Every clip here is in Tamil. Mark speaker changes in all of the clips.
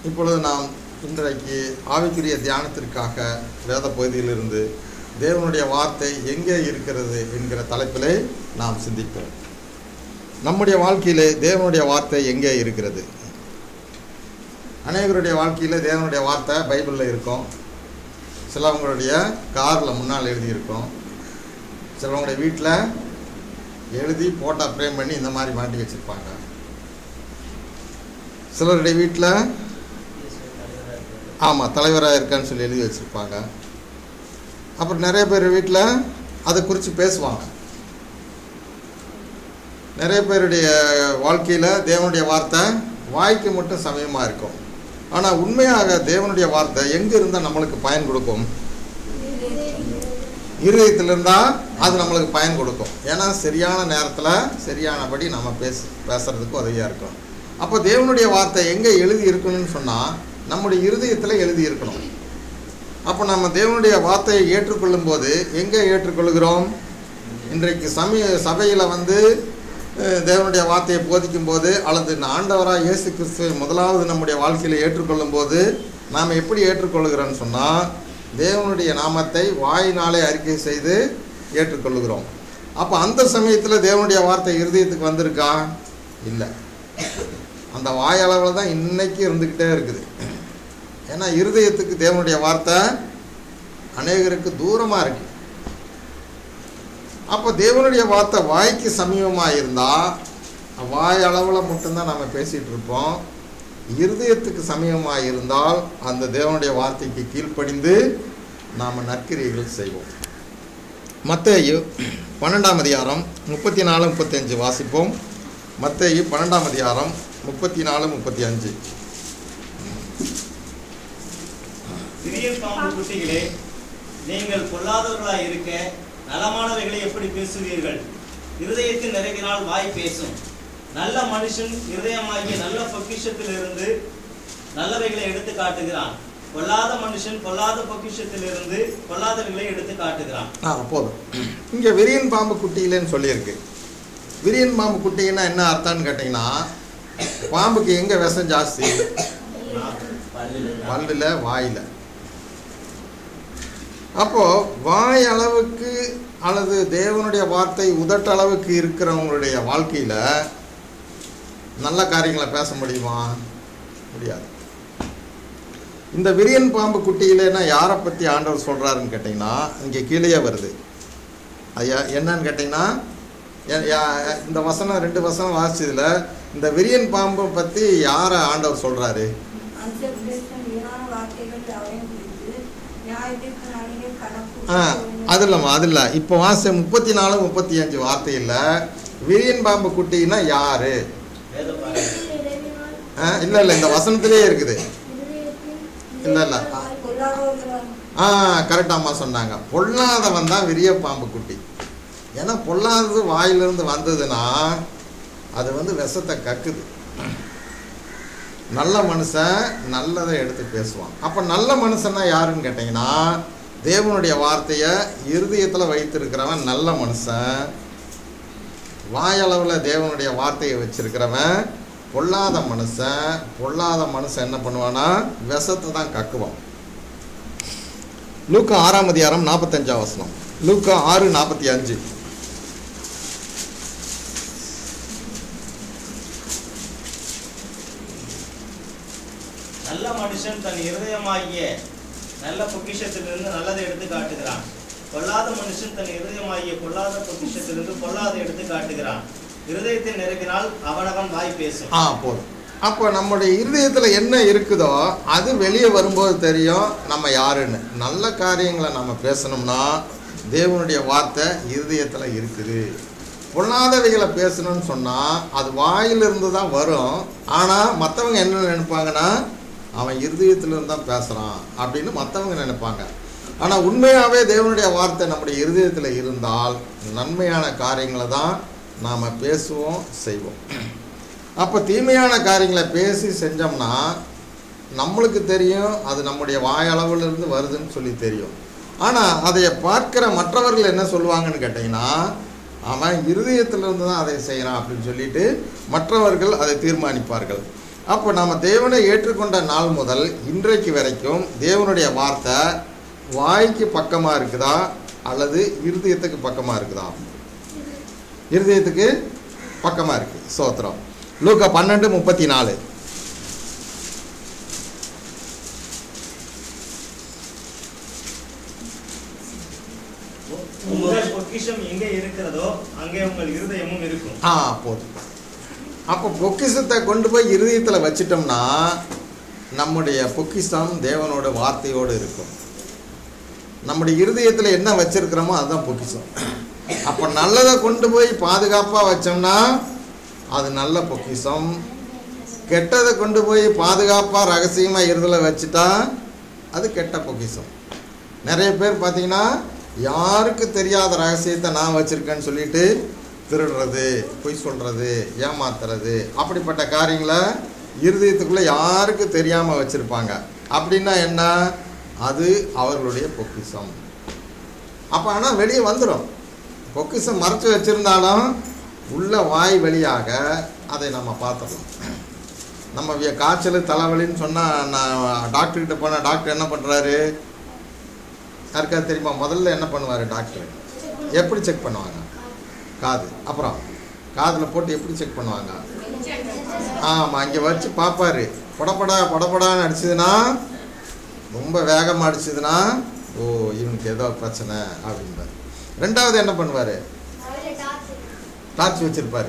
Speaker 1: இப்பொழுது நாம் இன்றைக்கு ஆவிக்குரிய தியானத்திற்காக வேத பகுதியிலிருந்து தேவனுடைய வார்த்தை எங்கே இருக்கிறது என்கிற தலைப்பிலே நாம் சிந்திப்போம் நம்முடைய வாழ்க்கையிலே தேவனுடைய வார்த்தை எங்கே இருக்கிறது அநேகருடைய வாழ்க்கையில் தேவனுடைய வார்த்தை பைபிளில் இருக்கும் சிலவங்களுடைய காரில் முன்னால் எழுதியிருக்கும் சிலவங்களுடைய வீட்டில் எழுதி போட்டோ ஃப்ரேம் பண்ணி இந்த மாதிரி மாட்டி வச்சுருப்பாங்க சிலருடைய வீட்டில் ஆமாம் தலைவராக இருக்கான்னு சொல்லி எழுதி வச்சுருப்பாங்க அப்புறம் நிறைய பேர் வீட்டில் அதை குறித்து பேசுவாங்க நிறைய பேருடைய வாழ்க்கையில் தேவனுடைய வார்த்தை வாய்க்கு மட்டும் சமயமாக இருக்கும் ஆனால் உண்மையாக தேவனுடைய வார்த்தை எங்கே இருந்தால் நம்மளுக்கு பயன் கொடுக்கும் இருதயத்தில் இருந்தால் அது நம்மளுக்கு பயன் கொடுக்கும் ஏன்னா சரியான நேரத்தில் சரியானபடி நம்ம பேச பேசுகிறதுக்கு உதவியாக இருக்கும் அப்போ தேவனுடைய வார்த்தை எங்கே எழுதி இருக்கணும்னு சொன்னால் நம்முடைய இருதயத்தில் எழுதி இருக்கணும் அப்போ நம்ம தேவனுடைய வார்த்தையை ஏற்றுக்கொள்ளும் போது எங்கே ஏற்றுக்கொள்கிறோம் இன்றைக்கு சமய சபையில் வந்து அஹ், தேவனுடைய வார்த்தையை போதிக்கும் போது அல்லது ஆண்டவராக இயேசு கிறிஸ்துவை முதலாவது நம்முடைய வாழ்க்கையில் ஏற்றுக்கொள்ளும் போது நாம் எப்படி ஏற்றுக்கொள்கிறோம்னு சொன்னால் தேவனுடைய நாமத்தை வாயினாலே அறிக்கை செய்து ஏற்றுக்கொள்கிறோம் அப்போ அந்த சமயத்தில் தேவனுடைய வார்த்தை இருதயத்துக்கு வந்திருக்கா இல்லை அந்த வாயளவில் தான் இன்னைக்கு இருந்துக்கிட்டே இருக்குது ஏன்னா இருதயத்துக்கு தேவனுடைய வார்த்தை அநேகருக்கு தூரமாக இருக்கு அப்போ தேவனுடைய வார்த்தை வாய்க்கு சமீபமாக இருந்தால் வாய் அளவில் மட்டும்தான் நம்ம பேசிகிட்டு இருப்போம் இருதயத்துக்கு சமீபமாக இருந்தால் அந்த தேவனுடைய வார்த்தைக்கு கீழ்ப்படிந்து நாம் நற்கிரியைகள் செய்வோம் மத்தேயு பன்னெண்டாம் அதிகாரம் முப்பத்தி நாலு முப்பத்தஞ்சு வாசிப்போம் மத்தேயு பன்னெண்டாம் அதிகாரம் முப்பத்தி நாலு முப்பத்தி அஞ்சு
Speaker 2: சிறிய பாம்பு குட்டிகளே நீங்கள் பொல்லாதவர்களாய் இருக்க நலமானவைகளை எப்படி பேசுவீர்கள் இருதயத்தின் நிறைவினால் வாய் பேசும் நல்ல மனுஷன் இருதயமாகிய நல்ல பொக்கிஷத்திலிருந்து நல்லவைகளை எடுத்து காட்டுகிறான் பொல்லாத மனுஷன் பொல்லாத பொக்கிஷத்திலிருந்து பொல்லாதவைகளை எடுத்து காட்டுகிறான்
Speaker 1: ஆ போதும் இங்கே விரியன் பாம்பு குட்டியிலன்னு சொல்லியிருக்கு விரியன் பாம்பு குட்டின்னா என்ன அர்த்தம்னு கேட்டிங்கன்னா பாம்புக்கு எங்கே விஷம் ஜாஸ்தி பல்லில் வாயில் அப்போது வாய் அளவுக்கு அல்லது தேவனுடைய வார்த்தை உதட்டளவுக்கு இருக்கிறவங்களுடைய வாழ்க்கையில் நல்ல காரியங்களை பேச முடியுமா முடியாது இந்த விரியன் பாம்பு குட்டியிலன்னா யாரை பற்றி ஆண்டவர் சொல்கிறாருன்னு கேட்டிங்கன்னா இங்கே கீழேயே வருது ஐயா என்னன்னு கேட்டிங்கன்னா எ- யா- இந்த வசனம் ரெண்டு வசனம் வாசிச்சதுல இந்த விரியன் பாம்பை பற்றி யாரை ஆண்டவர் சொல்கிறாரு
Speaker 3: அந்த பிரச்சனை வீணான வார்த்தைகள் யாவையும் குறித்து நியாயத்திற்கு நன்மை கணக்கு
Speaker 1: ஆ அது இல்லைம்மா அது இல்லை இப்போ வாச முப்பத்தி நாலு முப்பத்தி அஞ்சு வார்த்தையில் விரியன் பாம்பு குட்டின்னா யாரு
Speaker 2: வேத பாருங்கள்
Speaker 1: ஆ இல்லை இல்லை இந்த வசனத்திலே இருக்குது இல்ல, இல்ல.
Speaker 3: பொல்லாதவர்கள்
Speaker 1: ஆ கரெக்டாம்மா சொன்னாங்க பொல்லாதவன் தான் விரிய பாம்பு குட்டி ஏன்னா பொல்லாதது வாயிலிருந்து வந்ததுன்னா அது வந்து விஷத்தை கக்குது நல்ல மனுஷன் நல்லதை எடுத்து பேசுவான் அப்போ நல்ல மனுஷன்னா யாருன்னு கேட்டிங்கன்னா தேவனுடைய வார்த்தையை இருதயத்தில் வைத்திருக்கிறவன் நல்ல மனுஷன் வாயளவில் தேவனுடைய வார்த்தையை வச்சிருக்கிறவன் பொல்லாத மனுஷன் பொல்லாத மனுஷன் என்ன பண்ணுவான்னா விஷத்தை தான் கக்குவான் லூக்கா ஆறாம் அதிகாரம் நாற்பத்தஞ்சாம் வசனம் லூக்கா ஆறு நாற்பத்தி அஞ்சு
Speaker 2: நல்ல மனுஷன் தன் இருதயமாகிய நல்ல பொக்கிஷத்திலிருந்து நல்லதை எடுத்து காட்டுகிறான் பொல்லாத மனுஷன் தன் இருதயமாகிய பொல்லாத பொக்கிஷத்திலிருந்து பொல்லாதை எடுத்து காட்டுகிறான் இருதயத்தின் நிரப்பினால் அவனவன் வாய் பேசும்
Speaker 1: ஆ போதும் அப்போ நம்முடைய இருதயத்தில் என்ன இருக்குதோ அது வெளியே வரும்போது தெரியும் நம்ம யாருன்னு நல்ல காரியங்களை நம்ம பேசணும்னா தேவனுடைய வார்த்தை இருதயத்தில் இருக்குது பொல்லாதவைகளை பேசணும்னு சொன்னால் அது வாயிலிருந்து தான் வரும் ஆனால் மற்றவங்க என்ன நினைப்பாங்கன்னா அவன் இருதயத்திலிருந்து தான் பேசுகிறான் அப்படின்னு மற்றவங்க நினைப்பாங்க ஆனால் உண்மையாகவே தேவனுடைய வார்த்தை நம்முடைய இருதயத்தில் இருந்தால் நன்மையான காரியங்களை தான் நாம் பேசுவோம் செய்வோம் அப்போ தீமையான காரியங்களை பேசி செஞ்சோம்னா நம்மளுக்கு தெரியும் அது நம்முடைய வாயளவிலிருந்து வருதுன்னு சொல்லி தெரியும் ஆனால் அதை பார்க்கிற மற்றவர்கள் என்ன சொல்லுவாங்கன்னு கேட்டிங்கன்னா அவன் இருதயத்திலிருந்து தான் அதை செய்கிறான் அப்படின்னு சொல்லிட்டு மற்றவர்கள் அதை தீர்மானிப்பார்கள் அப்போ நம்ம தேவனை ஏற்றுக்கொண்ட நாள் முதல் இன்றைக்கு வரைக்கும் தேவனுடைய வார்த்தை வாய்க்கு பக்கமாக இருக்குதா அல்லது இருதயத்துக்கு பக்கமாக இருக்குதா இருதயத்துக்கு பக்கமாக இருக்கு சோத்திரம் லூக்கா பன்னெண்டு முப்பத்தி நாலு
Speaker 2: உங்கள் பொக்கிஷம் எங்கே இருக்கிறதோ அங்கே உங்கள் இருதயமும் இருக்கும்
Speaker 1: ஆ போதும் அப்போ பொக்கிஷத்தை கொண்டு போய் இருதயத்தில் வச்சிட்டோம்னா நம்முடைய பொக்கிஷம் தேவனோட வார்த்தையோடு இருக்கும் நம்முடைய இருதயத்தில் என்ன வச்சிருக்கிறோமோ அதுதான் பொக்கிஷம் அப்போ நல்லதை கொண்டு போய் பாதுகாப்பாக வச்சோம்னா அது நல்ல பொக்கிஷம் கெட்டதை கொண்டு போய் பாதுகாப்பாக ரகசியமாக இருதலை வச்சுட்டா அது கெட்ட பொக்கிஷம் நிறைய பேர் பார்த்தீங்கன்னா யாருக்கு தெரியாத ரகசியத்தை நான் வச்சுருக்கேன்னு சொல்லிட்டு திருடுறது பொய் சொல்கிறது ஏமாத்துறது அப்படிப்பட்ட காரியங்களை இருதயத்துக்குள்ளே யாருக்கு தெரியாமல் வச்சுருப்பாங்க அப்படின்னா என்ன அது அவர்களுடைய பொக்கிஷம் அப்போ ஆனால் வெளியே வந்துடும் பொக்கிஷம் மறைச்சு வச்சுருந்தாலும் உள்ள வாய் வழியாக அதை நம்ம பார்த்துடலாம் நம்ம வி- காய்ச்சல் தலைவலின்னு சொன்னால் நான் டாக்டர்கிட்ட போனால் டாக்டர் என்ன பண்ணுறாரு யாருக்காவது தெரியுமா முதல்ல என்ன பண்ணுவார் டாக்டர் எப்படி செக் பண்ணுவாங்க காது அப்புறம் காதில் போட்டு எப்படி செக் பண்ணுவாங்க ஆமாம் அங்கே வச்சு பார்ப்பாரு படப்படா படப்படான்னு அடிச்சதுன்னா ரொம்ப வேகமாக அடிச்சதுன்னா ஓ இவனுக்கு ஏதோ பிரச்சனை அப்படின்பார் ரெண்டாவது என்ன பண்ணுவார் டார்ச் வச்சிருப்பாரு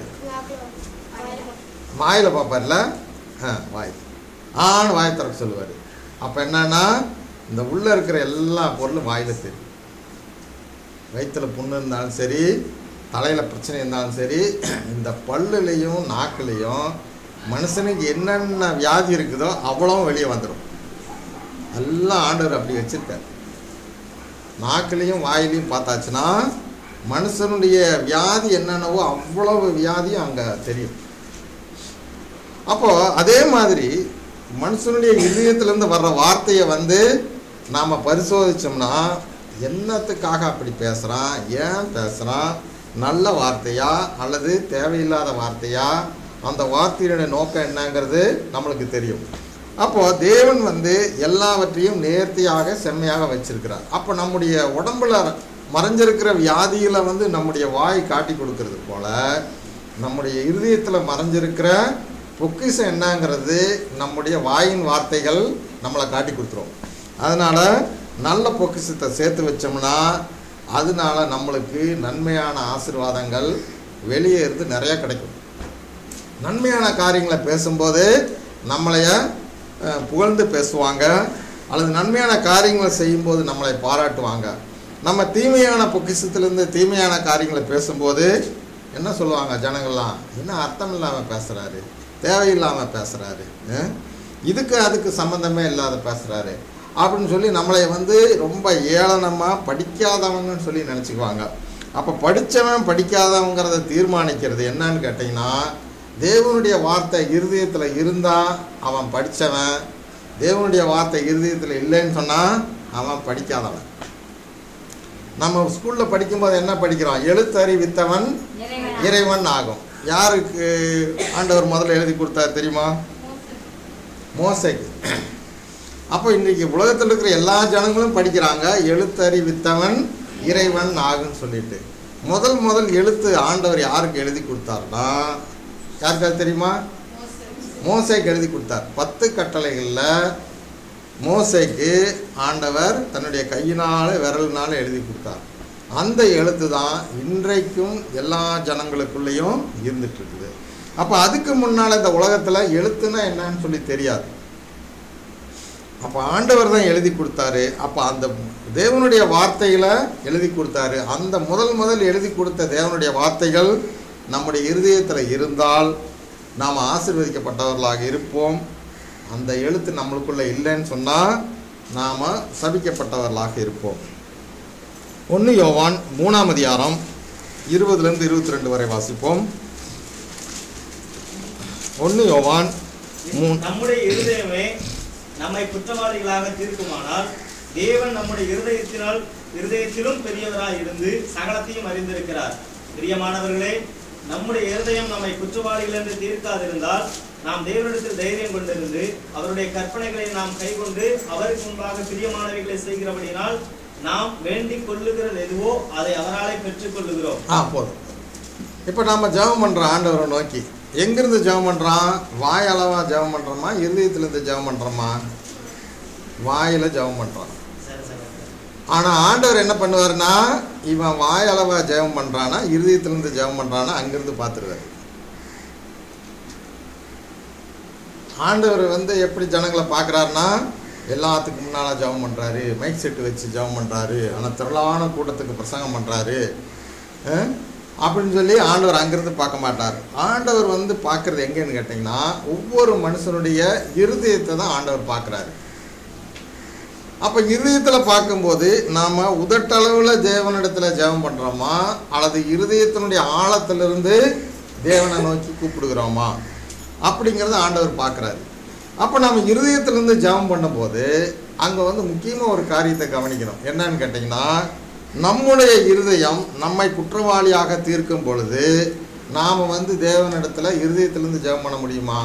Speaker 1: வாயில் பார்ப்பார்ல ஆ வாய் ஆன்னு வாயை திறக்க சொல்லுவார் அப்போ என்னன்னா இந்த உள்ளே இருக்கிற எல்லா பொருளும் வாயில் தெரியும் வயிற்றில் புண்ணு இருந்தாலும் சரி தலையில் பிரச்சனை இருந்தாலும் சரி இந்த பல்லுலேயும் நாக்குலேயும் மனுஷனுக்கு என்னென்ன வியாதி இருக்குதோ அவ்வளவும் வெளியே வந்துடும் எல்லாம் ஆண்டவர் அப்படி வச்சிருக்கார் நாக்குலேயும் வாயிலையும் பார்த்தாச்சுன்னா மனுஷனுடைய வியாதி என்னென்னவோ அவ்வளவு வியாதியும் அங்கே தெரியும் அப்போ அதே மாதிரி மனுஷனுடைய இதயத்திலேருந்து வர்ற வார்த்தையை வந்து நாம் பரிசோதிச்சோம்னா என்னத்துக்காக அப்படி பேசுகிறான் ஏன் பேசுகிறான் நல்ல வார்த்தையா அல்லது தேவையில்லாத வார்த்தையா அந்த வார்த்தையினுடைய நோக்கம் என்னங்கிறது நம்மளுக்கு தெரியும் அப்போ தேவன் வந்து எல்லாவற்றையும் நேர்த்தியாக செம்மையாக வச்சிருக்கிறார் அப்போ நம்முடைய உடம்புல மறைஞ்சிருக்கிற வியாதியில வந்து நம்முடைய வாய் காட்டி கொடுக்கறது போல நம்முடைய இருதயத்தில் மறைஞ்சிருக்கிற பொக்கிஷம் என்னங்கிறது நம்முடைய வாயின் வார்த்தைகள் நம்மளை காட்டி கொடுத்துரும் அதனால் நல்ல பொக்கிஷத்தை சேர்த்து வச்சோம்னா அதனால நம்மளுக்கு நன்மையான ஆசீர்வாதங்கள் வெளியே இருந்து நிறைய கிடைக்கும் நன்மையான காரியங்களை பேசும்போது நம்மளைய அஹ், புகழ்ந்து பேசுவாங்க அல்லது நன்மையான காரியங்களை செய்யும்போது நம்மளை பாராட்டுவாங்க நம்ம தீமையான பொக்கிஷத்துலேருந்து தீமையான காரியங்களை பேசும்போது என்ன சொல்லுவாங்க ஜனங்கள்லாம் என்ன அர்த்தம் இல்லாமல் பேசுகிறாரு தேவையில்லாமல் பேசுகிறாரு இதுக்கு அதுக்கு சம்மந்தமே இல்லாத பேசுகிறாரு அப்படின்னு சொல்லி நம்மளை வந்து ரொம்ப ஏளனமாக படிக்காதவங்கன்னு சொல்லி நினச்சிக்குவாங்க அப்போ படித்தவன் படிக்காதவங்கிறத தீர்மானிக்கிறது என்னன்னு கேட்டிங்கன்னா தேவனுடைய வார்த்தை இருதயத்தில் இருந்தால் அவன் படித்தவன் தேவனுடைய வார்த்தை இருதயத்தில் இல்லைன்னு சொன்னால் அவன் படிக்காதவன் நம்ம ஸ்கூலில் படிக்கும்போது என்ன படிக்கிறோம் எழுத்தறிவித்தவன் இறைவன் ஆகும் யாருக்கு ஆண்டவர் முதல்ல எழுதி கொடுத்தார் தெரியுமா மோசைக்கு அப்போ இன்றைக்கி உலகத்தில் இருக்கிற எல்லா ஜனங்களும் படிக்கிறாங்க எழுத்தறிவித்தவன் இறைவன் ஆகுன்னு சொல்லிட்டு முதல் முதல் எழுத்து ஆண்டவர் யாருக்கு எழுதி கொடுத்தாருன்னா யாருக்காவது தெரியுமா மோசைக்கு எழுதி கொடுத்தார் பத்து கட்டளைகளில் மோசைக்கு ஆண்டவர் தன்னுடைய கையினால் விரலினால் எழுதி கொடுத்தார் அந்த எழுத்து தான் இன்றைக்கும் எல்லா ஜனங்களுக்குள்ளேயும் இருந்துட்டு இருக்குது அப்போ அதுக்கு முன்னால் இந்த உலகத்தில் எழுத்துனா என்னன்னு சொல்லி தெரியாது அப்போ ஆண்டவர் தான் எழுதி கொடுத்தாரு அப்போ அந்த தேவனுடைய வார்த்தைகளை எழுதி கொடுத்தாரு அந்த முதல் முதல் எழுதி கொடுத்த தேவனுடைய வார்த்தைகள் நம்முடைய இருதயத்தில் இருந்தால் நாம் ஆசீர்வதிக்கப்பட்டவர்களாக இருப்போம் அந்த எழுத்து நம்மளுக்குள்ளே இல்லைன்னு சொன்னால் நாம் சபிக்கப்பட்டவர்களாக இருப்போம் ஒன்று யோவான் மூணாம் அதிகாரம் இருபதுலேருந்து இருபத்தி ரெண்டு வரை வாசிப்போம் ஒன்று யோவான் மூணு
Speaker 2: நம்முடைய இருதயமே நம்மை குற்றவாளிகளாக தீர்க்குமானால் தேவன் நம்முடைய இருதயத்தினால் இருதயத்திலும் பெரியவராய் இருந்து சகலத்தையும் அறிந்திருக்கிறார் பிரியமானவர்களே நம்முடைய இருதயம் நம்மை குற்றவாளிகள் என்று தீர்க்காதிருந்தால் நாம் தேவனிடத்தில் தைரியம் கொண்டிருந்து அவருடைய கற்பனைகளை நாம் கைக்கொண்டு அவருக்கு முன்பாக பிரியமானவைகளை செய்கிறபடினால் நாம் வேண்டிக் கொள்ளுகிறது எதுவோ அதை அவராலே பெற்றுக் கொள்ளுகிறோம்
Speaker 1: ஆ போதும் இப்போ நம்ம ஜெபம் பண்ணுறோம் ஆண்டவரை நோக்கி எங்கிருந்து ஜெபம் பண்ணுறான் வாய் அளவா ஜெபம் பண்ணுறோமா இருதயத்துலேருந்து ஜெபம் பண்ணுறோமா வாயில் ஜெபம் பண்ணுறான்
Speaker 2: சரி சரி
Speaker 1: ஆனால் ஆண்டவர் என்ன பண்ணுவாருன்னா இவன் வாய் அளவா ஜெபம் பண்ணுறானா இருதயத்துலேருந்து ஜெபம் பண்ணுறானா அங்கிருந்து பார்த்துருவாரு ஆண்டவர் வந்து எப்படி ஜனங்களை பார்க்குறாருன்னா எல்லாத்துக்கு முன்னால் ஜெபம் பண்ணுறாரு மைக் செட்டு வச்சு ஜெபம் பண்ணுறாரு ஆனால் திரளான கூட்டத்துக்கு பிரசங்கம் பண்ணுறாரு அப்படின்னு சொல்லி ஆண்டவர் அங்கிருந்து பார்க்க மாட்டார் ஆண்டவர் வந்து பார்க்குறது எங்கேன்னு கேட்டிங்கன்னா ஒவ்வொரு மனுஷனுடைய இருதயத்தை தான் ஆண்டவர் பார்க்குறாரு அப்போ இருதயத்தில் பார்க்கும்போது நாம் உதட்டளவில் தேவனிடத்தில் ஜெபம் பண்ணுறோமா அல்லது இருதயத்தினுடைய ஆழத்திலிருந்து தேவனை நோக்கி கூப்பிடுகிறோமா அப்படிங்கிறத ஆண்டவர் பார்க்குறாரு அப்போ நம்ம இருதயத்திலிருந்து ஜெபம் பண்ணும்போது அங்கே வந்து முக்கியமாக ஒரு காரியத்தை கவனிக்கணும் என்னன்னு கேட்டிங்கன்னா நம்முடைய இருதயம் நம்மை குற்றவாளியாக தீர்க்கும் பொழுது நாம் வந்து தேவனிடத்தில் இருதயத்திலிருந்து ஜெபம் பண்ண முடியுமா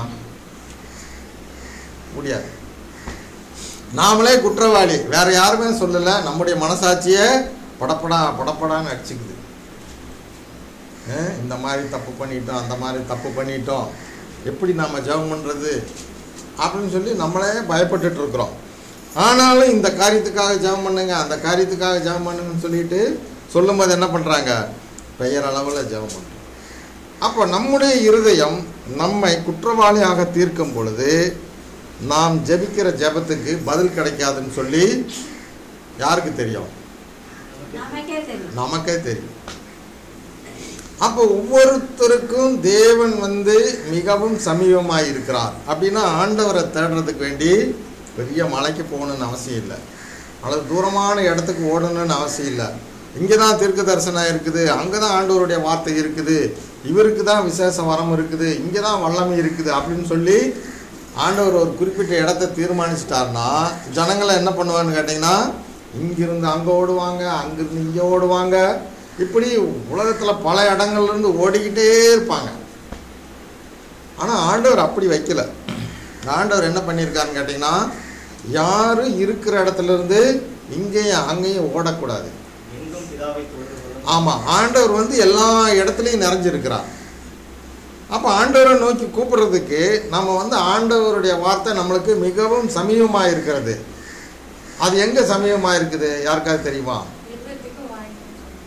Speaker 1: முடியாது நாமளே குற்றவாளி வேற யாருமே சொல்லலை நம்முடைய மனசாட்சியே படப்படா படப்படான்னு அடிச்சுக்குது அஹ் இந்த மாதிரி தப்பு பண்ணிட்டோம் அந்த மாதிரி தப்பு பண்ணிட்டோம் எப்படி நாம் ஜெபம் பண்ணுறது அப்படின்னு சொல்லி நம்மளே பயப்பட்டுட்டு இருக்கிறோம் ஆனாலும் இந்த காரியத்துக்காக ஜெபம் பண்ணுங்க அந்த காரியத்துக்காக ஜெபம் பண்ணுங்கன்னு சொல்லிட்டு சொல்லும்போது என்ன பண்ணுறாங்க பெயர் அளவில் ஜெபம் பண்ணுறோம் அப்போ நம்முடைய இருதயம் நம்மை குற்றவாளியாக தீர்க்கும் பொழுது நாம் ஜெபிக்கிற ஜெபத்துக்கு பதில் கிடைக்காதுன்னு சொல்லி யாருக்கு தெரியும்
Speaker 3: நமக்கே தெரியும்
Speaker 1: நமக்கே தெரியும் அப்போ ஒவ்வொருத்தருக்கும் தேவன் வந்து மிகவும் சமீபமாக இருக்கிறார் அப்படின்னா ஆண்டவரை தேடுறதுக்கு வேண்டி பெரிய மலைக்கு போகணும்னு அவசியம் இல்லை அல்லது தூரமான இடத்துக்கு ஓடணும்னு அவசியம் இல்லை இங்கே தான் தீர்க்க தரிசனம் இருக்குது அங்கே தான் ஆண்டவருடைய வார்த்தை இருக்குது இவருக்கு தான் விசேஷ வரம் இருக்குது இங்கே தான் வல்லமை இருக்குது அப்படின்னு சொல்லி ஆண்டவர் ஒரு குறிப்பிட்ட இடத்த தீர்மானிச்சிட்டாருன்னா ஜனங்களை என்ன பண்ணுவான்னு கேட்டிங்கன்னா இங்கிருந்து அங்கே ஓடுவாங்க அங்கிருந்து இங்கே ஓடுவாங்க இப்படி உலகத்தில் பல இடங்கள்லேருந்து ஓடிக்கிட்டே இருப்பாங்க ஆனால் ஆண்டவர் அப்படி வைக்கல ஆண்டவர் என்ன பண்ணியிருக்காருன்னு கேட்டிங்கன்னா யாரும் இருக்கிற இடத்துல இருந்து இங்கேயும் அங்கேயும் ஓடக்கூடாது
Speaker 2: எங்கும் பிதாவை தொழுது கொள்ளும்
Speaker 1: ஆமாம் ஆண்டவர் வந்து எல்லா இடத்துலையும் நிறைஞ்சிருக்கிறார் அப்போ ஆண்டவரை நோக்கி கூப்பிடுறதுக்கு நம்ம வந்து ஆண்டவருடைய வார்த்தை நம்மளுக்கு மிகவும் சமீபமாக இருக்கிறது அது எங்கே சமீபமாக இருக்குது யாருக்காவது தெரியுமா
Speaker 3: இருபத்துக்கும் வாய்ப்பு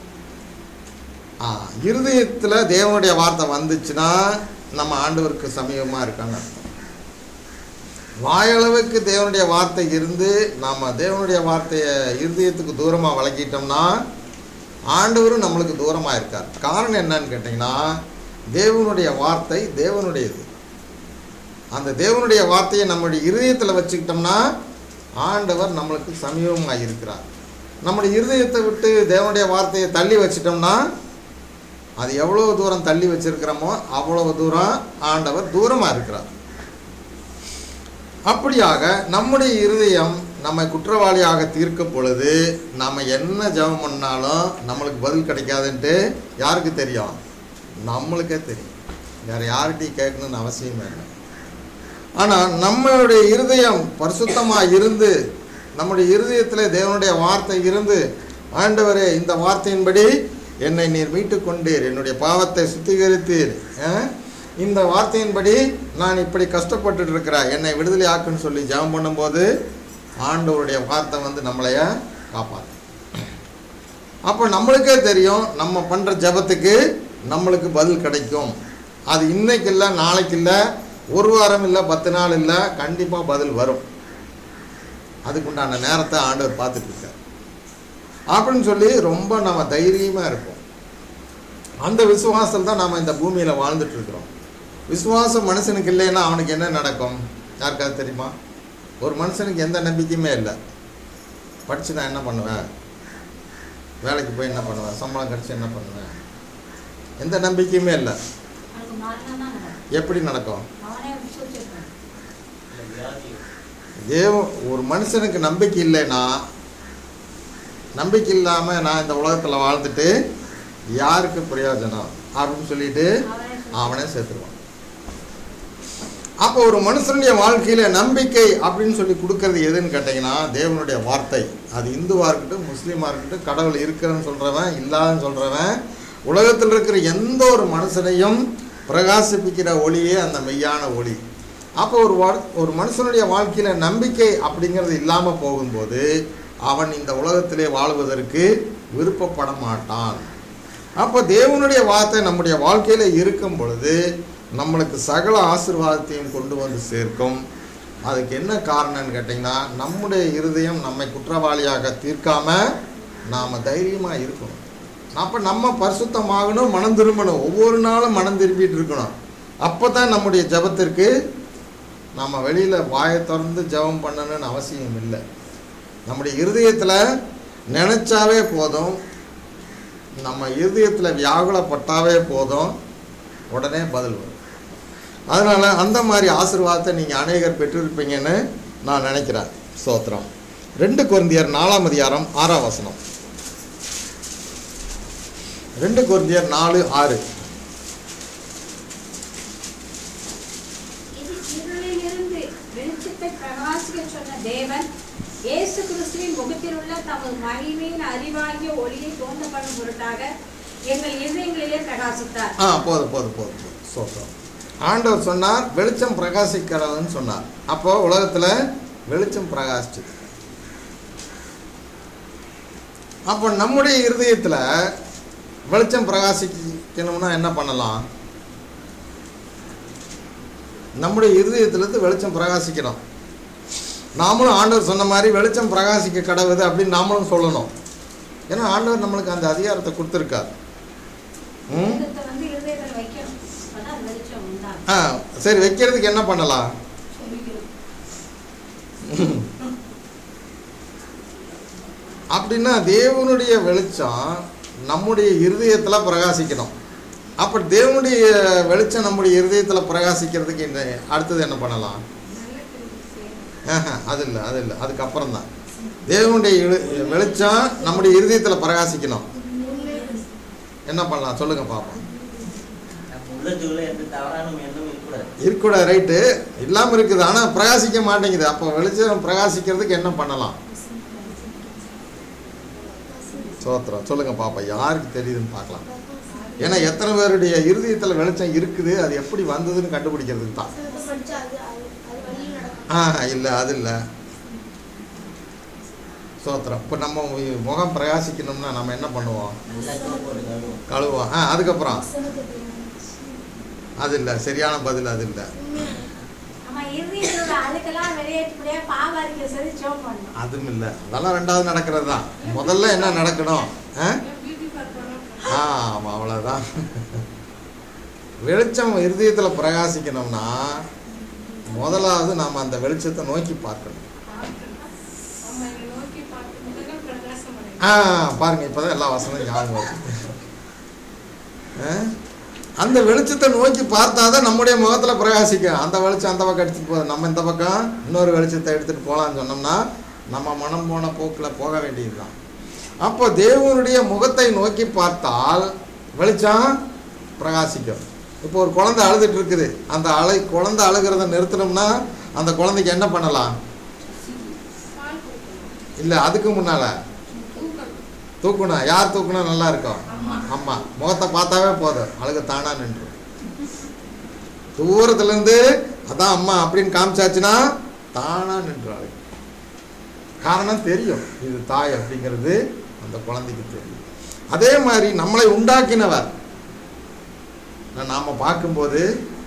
Speaker 1: ஆ இருதயத்தில் தேவனுடைய வார்த்தை வந்துச்சுன்னா நம்ம ஆண்டவருக்கு சமீபமாக இருக்காங்க அர்த்தம். வாயளவுக்கு தேவனுடைய வார்த்தை இருந்து நாம் தேவனுடைய வார்த்தையை இருதயத்துக்கு தூரமாக வழங்கிட்டோம்னா ஆண்டவரும் நம்மளுக்கு தூரமாக இருக்கார் காரணம் என்னன்னு கேட்டிங்கன்னா தேவனுடைய வார்த்தை தேவனுடையது அந்த தேவனுடைய வார்த்தையை நம்முடைய இருதயத்தில் வச்சுக்கிட்டோம்னா ஆண்டவர் நம்மளுக்கு சமீபமாக இருக்கிறார் நம்முடைய இருதயத்தை விட்டு தேவனுடைய வார்த்தையை தள்ளி வச்சிட்டோம்னா அது எவ்வளோ தூரம் தள்ளி வச்சிருக்கிறோமோ அவ்வளவு தூரம் ஆண்டவர் தூரமாக இருக்கிறார் அப்படியாக நம்முடைய இருதயம் நம்மை குற்றவாளியாக தீர்க்கும் பொழுது நம்ம என்ன ஜெபம் பண்ணாலும் நம்மளுக்கு பதில் கிடைக்காதுன்ட்டு யாருக்கு தெரியும் நம்மளுக்கே தெரியும் வேறு யார்கிட்டையும் கேட்கணும்னு அவசியமே இல்லை ஆனால் நம்மளுடைய இருதயம் பரிசுத்தமாக இருந்து நம்முடைய இருதயத்தில் தேவனுடைய வார்த்தை இருந்து ஆண்டவரே இந்த வார்த்தையின்படி என்னை நீர் மீட்டு கொண்டீர் என்னுடைய பாவத்தை சுத்திகரித்தீர் அஹ், இந்த வார்த்தையின்படி நான் இப்படி கஷ்டப்பட்டுட்டு இருக்கிறேன் என்னை விடுதலை ஆக்குன்னு சொல்லி ஜெபம் பண்ணும்போது ஆண்டவருடைய வார்த்தை வந்து நம்மளைய காப்பாற்று அப்போ நம்மளுக்கே தெரியும் நம்ம பண்ணுற ஜெபத்துக்கு நம்மளுக்கு பதில் கிடைக்கும் அது இன்னைக்கு இல்லை நாளைக்கு இல்லை ஒரு வாரம் இல்லை பத்து நாள் இல்லை கண்டிப்பாக பதில் வரும் அதுக்குண்டான நேரத்தை ஆண்டவர் பார்த்துட்டு இருக்கார் அப்படின்னு சொல்லி ரொம்ப நம்ம தைரியமாக இருப்போம் அந்த விசுவாசத்தில் தான் நாம் இந்த பூமியில் வாழ்ந்துட்டு இருக்கிறோம் விசுவாசம் மனுஷனுக்கு இல்லைன்னா அவனுக்கு என்ன நடக்கும் யாருக்காவது தெரியுமா ஒரு மனுஷனுக்கு எந்த நம்பிக்கையுமே இல்லை படித்து நான் என்ன பண்ணுவேன் வேலைக்கு போய் என்ன பண்ணுவேன் சம்பளம் கிடச்சி என்ன பண்ணுவேன் எந்த நம்பிக்கையுமே இல்லை
Speaker 3: அவனுக்கு மரணம் தான் நடக்கும்
Speaker 1: எப்படி நடக்கும்
Speaker 3: அவனே விசுவச்சிருக்கான்
Speaker 2: இந்த வியாதி
Speaker 1: தேவ ஒரு மனுஷனுக்கு நம்பிக்கை இல்லைன்னா நம்பிக்கை இல்லாமல் நான் இந்த உலகத்தில் வாழ்ந்துட்டு யாருக்கு பிரயோஜனம் அப்படின்னு சொல்லிட்டு
Speaker 3: அவனே
Speaker 1: அவனே சேர்த்துருவான் அப்போ ஒரு மனுஷனுடைய வாழ்க்கையில நம்பிக்கை அப்படின்னு சொல்லி கொடுக்கறது எதுன்னு கேட்டிங்கன்னா தேவனுடைய வார்த்தை அது இந்துவாக இருக்கட்டும் முஸ்லீமாக இருக்கட்டும் கடவுள் இருக்கிறன்னு சொல்கிறவன் இல்லாதன்னு சொல்கிறவன் உலகத்தில் இருக்கிற எந்த ஒரு மனுஷனையும் பிரகாசிப்பிக்கிற ஒளியே அந்த மெய்யான ஒளி அப்போ ஒரு வா ஒரு மனுஷனுடைய வாழ்க்கையில் நம்பிக்கை அப்படிங்கிறது இல்லாமல் போகும்போது அவன் இந்த உலகத்திலே வாழ்வதற்கு விருப்பப்பட மாட்டான் அப்போ தேவனுடைய வார்த்தை நம்முடைய வாழ்க்கையில் இருக்கும் பொழுது நம்மளுக்கு சகல ஆசீர்வாதத்தையும் கொண்டு வந்து சேர்க்கும் அதுக்கு என்ன காரணம்னு கேட்டிங்கன்னா நம்முடைய இருதயம் நம்மை குற்றவாளியாக தீர்க்காம நாம் தைரியமாக இருக்கணும் அப்போ நம்ம பரிசுத்தமாகணும் மனம் திரும்பணும் ஒவ்வொரு நாளும் மனம் திரும்பிட்டு இருக்கணும் அப்போ தான் நம்முடைய ஜெபத்திற்கு நம்ம வெளியில் வாயை திறந்து ஜெபம் பண்ணணும்னு அவசியம் இல்லை நம்முடைய இருதயத்தில் நினச்சாவே போதும் நம்ம இருதயத்தில் வியாகுலப்பட்டாவே போதும் உடனே பதில் வரும் அதனால் அந்த மாதிரி ஆசீர்வாதத்தை நீங்கள் அநேகர் பெற்றிருப்பீங்கன்னு நான் நினைக்கிறேன் ஸ்தோத்திரம் ரெண்டு குருந்தியர் நாலாம் அதிகாரம் ஆறாம் வசனம் ரெண்டு குருந்தியர் நாலு ஆறு
Speaker 4: இது இருளிலிருந்து வெளிச்சத்தை பிரகாசிக்க சொன்ன தேவன் இயேசு கிறிஸ்துவின் முகத்தில் உள்ள தமது மகிமையின் அறிவாகிய ஒளியை தோன்றப்படும் பொருட்டாக எங்கள் இதயங்களிலே பிரகாசித்தார்
Speaker 1: ஆ போதும் போதும் போதும் போதும் ஸ்தோத்திரம் ஆண்டவர் சொன்னார் வெளிச்சம் பிரகாசிக்கிறதுன்னு சொன்னார் அப்போ உலகத்தில் வெளிச்சம் பிரகாசிச்சது அப்போ நம்முடைய இருதயத்தில் வெளிச்சம் பிரகாசிக்கணும்னா என்ன பண்ணலாம் நம்முடைய இருதயத்திலிருந்து வெளிச்சம் பிரகாசிக்கணும் நாமளும் ஆண்டவர் சொன்ன மாதிரி வெளிச்சம் பிரகாசிக்க கடவுது அப்படின்னு நாமளும் சொல்லணும் ஏன்னா ஆண்டவர் நம்மளுக்கு அந்த அதிகாரத்தை கொடுத்துருக்கார் ம்
Speaker 4: வேதத்தை வந்து இருதயத்தில் வைக்கணும் அப்பதான் வெளிச்சம் உண்டாகும்
Speaker 1: ஆ சரி வைக்கிறதுக்கு என்ன பண்ணலாம் அப்படின்னா தேவனுடைய வெளிச்சம் நம்முடைய இருதயத்தில் பிரகாசிக்கணும் அப்போ தேவனுடைய வெளிச்சம் நம்முடைய இருதயத்தில் பிரகாசிக்கிறதுக்கு என்ன அடுத்தது என்ன பண்ணலாம் ஆஹா, அது இல்லை அது இல்லை அதுக்கப்புறம் தான் தேவனுடைய எழு வெளிச்சம் நம்முடைய இருதயத்தில் பிரகாசிக்கணும் என்ன பண்ணலாம் சொல்லுங்க பார்ப்போம்
Speaker 5: நம்ம உள்ளத்துக்குள்ள எந்த தவறான எண்ணமும் இருக்கக்கூடாது
Speaker 1: இருக்கக்கூட ரைட்டு இல்லாமல் இருக்குது ஆனால் பிரகாசிக்க மாட்டேங்குது அப்போ வெளிச்சம் பிரகாசிக்கிறதுக்கு என்ன பண்ணலாம் சோத்திரம் சொல்லுங்க பாப்பா யாருக்கு தெரியுதுன்னு பார்க்கலாம் ஏன்னா எத்தனை பேருடைய இருதயத்தில் வெளிச்சம் இருக்குது அது எப்படி வந்ததுன்னு கண்டுபிடிக்கிறதுக்கு தான் ஆ இல்லை அது இல்லை சோத்திரம் இப்போ நம்ம முகம் பிரகாசிக்கணும்னா நம்ம என்ன பண்ணுவோம்
Speaker 5: நல்லா போட்டு கழுவும்
Speaker 1: கழுவோம் ஆ அதுக்கப்புறம் அது இல்லை சரியான பதில் அது இல்லை
Speaker 4: நம்ம இருதயத்தோட அழுக்கெல்லாம் வெளியேற்றபடியா பாவாரிக்க சொல்லி ஜோம் பண்ணணும்
Speaker 1: அதுவும் இல்லை அதெல்லாம் ரெண்டாவது நடக்கிறது தான் முதல்ல என்ன நடக்கணும் ஆ ஆ ஆமாம் அவ்வளோதான் வெளிச்சம் இருதயத்தில் பிரகாசிக்கணும்னா முதலாவது நாம் அந்த வெளிச்சத்தை நோக்கி பார்க்கணும் ஆ பாருங்க இப்போதான் எல்லா வசனமும் ஞாபகம் வருது ஆ? அந்த வெளிச்சத்தை நோக்கி பார்த்தா தான் நம்முடைய முகத்தில் பிரகாசிக்கும் அந்த வெளிச்சம் அந்த பக்கம் எடுத்துட்டு போகுது நம்ம இந்த பக்கம் இன்னொரு வெளிச்சத்தை எடுத்துகிட்டு போகலான்னு சொன்னோம்னா நம்ம மனம் போன போக்கில் போக வேண்டியதுதான் அப்போ தேவனுடைய முகத்தை நோக்கி பார்த்தால் வெளிச்சம் பிரகாசிக்கும் இப்போ ஒரு குழந்தை அழுதுட்டு இருக்குது அந்த அழை குழந்தை அழுகிறத நிறுத்தினோம்னா அந்த குழந்தைக்கு என்ன பண்ணலாம் இல்லை அதுக்கு முன்னால் தூக்கணும் யார் தூக்குனா நல்லா இருக்கும் அம்மா முகத்தை பார்த்தாவே போதும் அழுக தானா நின்று தூரத்துலேருந்து அதான் அம்மா அப்படின்னு காமிச்சாச்சுன்னா தானா நின்று அழுகு காரணம் தெரியும் இது தாய் அப்படிங்கிறது அந்த குழந்தைக்கு தெரியும் அதே மாதிரி நம்மளை உண்டாக்கினவர் நாம் பார்க்கும்போது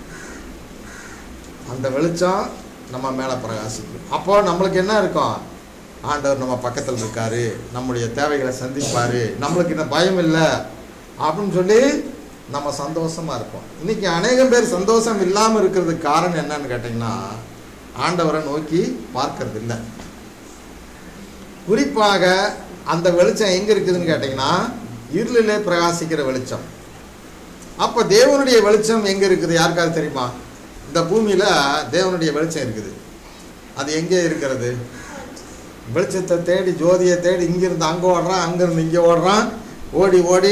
Speaker 1: அந்த வெளிச்சம் நம்ம மேலே பிரகாசிக்கும் அப்போ நம்மளுக்கு என்ன இருக்கும் ஆண்டவர் நம்ம பக்கத்தில் இருக்காரு நம்முடைய தேவைகளை சந்திப்பார் நம்மளுக்கு இந்த பயம் இல்லை அப்படின்னு சொல்லி நம்ம சந்தோஷமா இருப்போம் இன்னைக்கு அநேகம் பேர் சந்தோஷம் இல்லாமல் இருக்கிறதுக்கு காரணம் என்னன்னு கேட்டிங்கன்னா ஆண்டவரை நோக்கி பார்க்கறது இல்லை குறிப்பாக அந்த வெளிச்சம் எங்கே இருக்குதுன்னு கேட்டிங்கன்னா இருளிலே பிரகாசிக்கிற வெளிச்சம் அப்போ தேவனுடைய வெளிச்சம் எங்கே இருக்குது யாருக்காவது தெரியுமா இந்த பூமியில் தேவனுடைய வெளிச்சம் இருக்குது அது எங்கே இருக்கிறது வெளிச்சத்தை தேடி ஜோதியை தேடி இங்கிருந்து அங்கே ஓடுறான் அங்கேருந்து இங்கே ஓடுறான் ஓடி ஓடி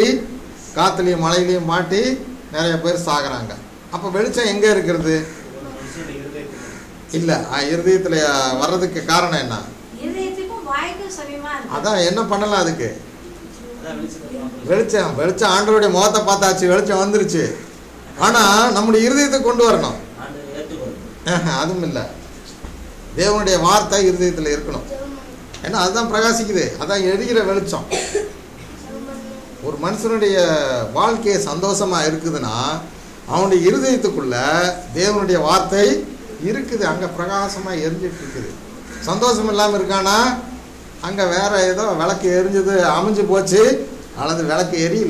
Speaker 1: காற்றுலையும் மழையிலையும் மாட்டி நிறைய பேர் சாகுறாங்க அப்போ வெளிச்சம் எங்கே இருக்கிறது
Speaker 2: ஒரு மனுஷனுடைய
Speaker 1: இல்லை இருதயத்தில் வர்றதுக்கு காரணம் என்ன
Speaker 4: இருதயத்துக்கும் வாய்க்கும் சமயமா இருக்கு
Speaker 1: அதான் என்ன பண்ணலாம் அதுக்கு
Speaker 5: அதான் வெளிச்சத்தை பார்க்கணும்.
Speaker 1: வெளிச்சம் வெளிச்சம் ஆண்டவருடைய முகத்தை பார்த்தாச்சு வெளிச்சம் வந்துருச்சு ஆனால் நம்முடைய இருதயத்தை கொண்டு வரணும்
Speaker 5: ஆண்டவர் ஏற்றுக்கொள்ளும்
Speaker 1: ஆஹா, அதுவும் இல்லை தேவனுடைய வார்த்தை இருதயத்தில் இருக்கணும் ஏன்னா அதுதான் பிரகாசிக்குது அதான் எரிகிற வெளிச்சம் ஒரு மனுஷனுடைய வாழ்க்கையை சந்தோஷமா இருக்குதுன்னா அவனுடைய இருதயத்துக்குள்ள தேவனுடைய வார்த்தை இருக்குது அங்கே பிரகாசமா எரிஞ்சிட்டு இருக்குது சந்தோஷம் இல்லாமல் இருக்கானா அங்கே வேற ஏதோ விளக்கு எரிஞ்சது அமைஞ்சு போச்சு அல்லது விளக்கு எரியல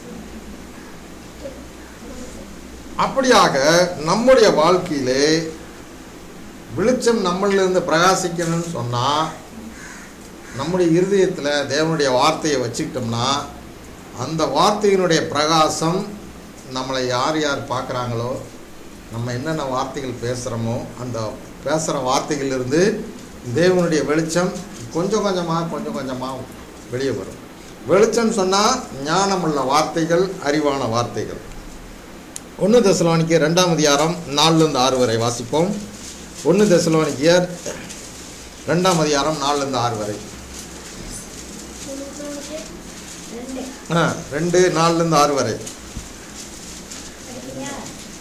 Speaker 1: அப்படியாக நம்முடைய வாழ்க்கையிலே வெளிச்சம் நம்மளிலிருந்து பிரகாசிக்கணும்னு சொன்னால் நம்முடைய இருதயத்தில் தேவனுடைய வார்த்தையை வச்சுக்கிட்டோம்னா அந்த வார்த்தையினுடைய பிரகாசம் நம்மளை யார் யார் பார்க்குறாங்களோ நம்ம என்னென்ன வார்த்தைகள் பேசுகிறோமோ அந்த பேசுகிற வார்த்தைகளிலிருந்து தேவனுடைய வெளிச்சம் கொஞ்சம் கொஞ்சமாக கொஞ்சம் கொஞ்சமாக வெளியே வரும் வெளிச்சம் சொன்னால் ஞானமுள்ள வார்த்தைகள் அறிவான வார்த்தைகள் ஒன்று தெசலோனிக்கர் ரெண்டாம் அதிகாரம் நாலுலேருந்து ஆறு வரை வாசிப்போம் ஒன்று தெசலோனிக்கியர் ரெண்டாம் அதிகாரம் நாலுலேருந்து ஆறு வரை
Speaker 4: ரெண்டு
Speaker 1: ஆ ரெண்டு நாலுலேருந்து ஆறு வரை
Speaker 4: சரியா?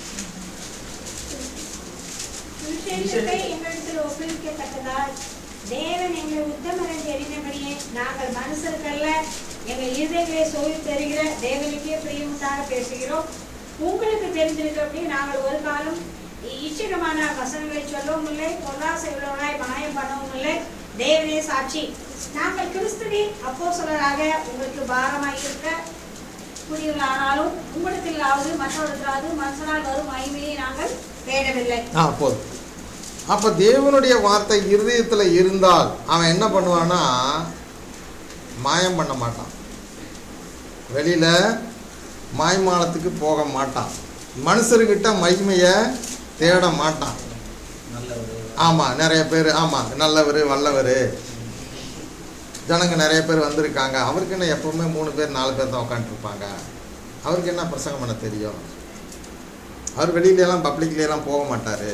Speaker 4: சுவிசேஷத்தை எங்களிடத்தில் ஒப்புவிக்கத்தக்கதால் தேவன் எங்களை உத்தமரன் தெரிந்தபடியே நாங்கள் மனுஷருக்கல்ல எங்கள் இருதயங்களை சோதி தருகிற தேவனுக்கே பிரியமுண்டாக பேசுகிறோம் உங்களுக்கு தெரிந்திருக்கிறபடி நாங்கள் ஒரு காலம் இச்சிகமான வசனங்களை சொல்லவும் இல்லை பொருளாசை உள்ளவர்களாய் மாயம் பண்ணவும் இல்லை தேவனே சாட்சி நாங்கள் கிறிஸ்துவின் அப்போஸ்தலராக உங்களுக்கு பாரமாய் இருக்க கூடியவர்களானாலும் உங்களிடத்திலாவது மற்றவர்களாவது மனுஷனால் வரும் மகிமையை நாங்கள் தேடவில்லை
Speaker 1: ஆ போதும் அப்போ தேவனுடைய வார்த்தை இருதயத்தில் இருந்தால் அவன் என்ன பண்ணுவான்னா மாயம் பண்ண மாட்டான் வெளியில் மாய்மாலத்துக்கு போக மாட்டான் மனுஷர்கிட்ட மகிமையை தேட மாட்டான்
Speaker 5: நல்ல ஒரு
Speaker 1: ஆமாம் நிறைய பேர் ஆமாம் நல்லவர் வல்லவர் ஜனங்க நிறைய பேர் வந்திருக்காங்க அவருக்கு என்ன எப்பவுமே மூணு பேர் நாலு பேர் தான் உட்காந்துருப்பாங்க அவருக்கு என்ன பிரசங்கம் பண்ண தெரியும் அவர் வெளியிலலாம் பப்ளிக்லாம் போக மாட்டார்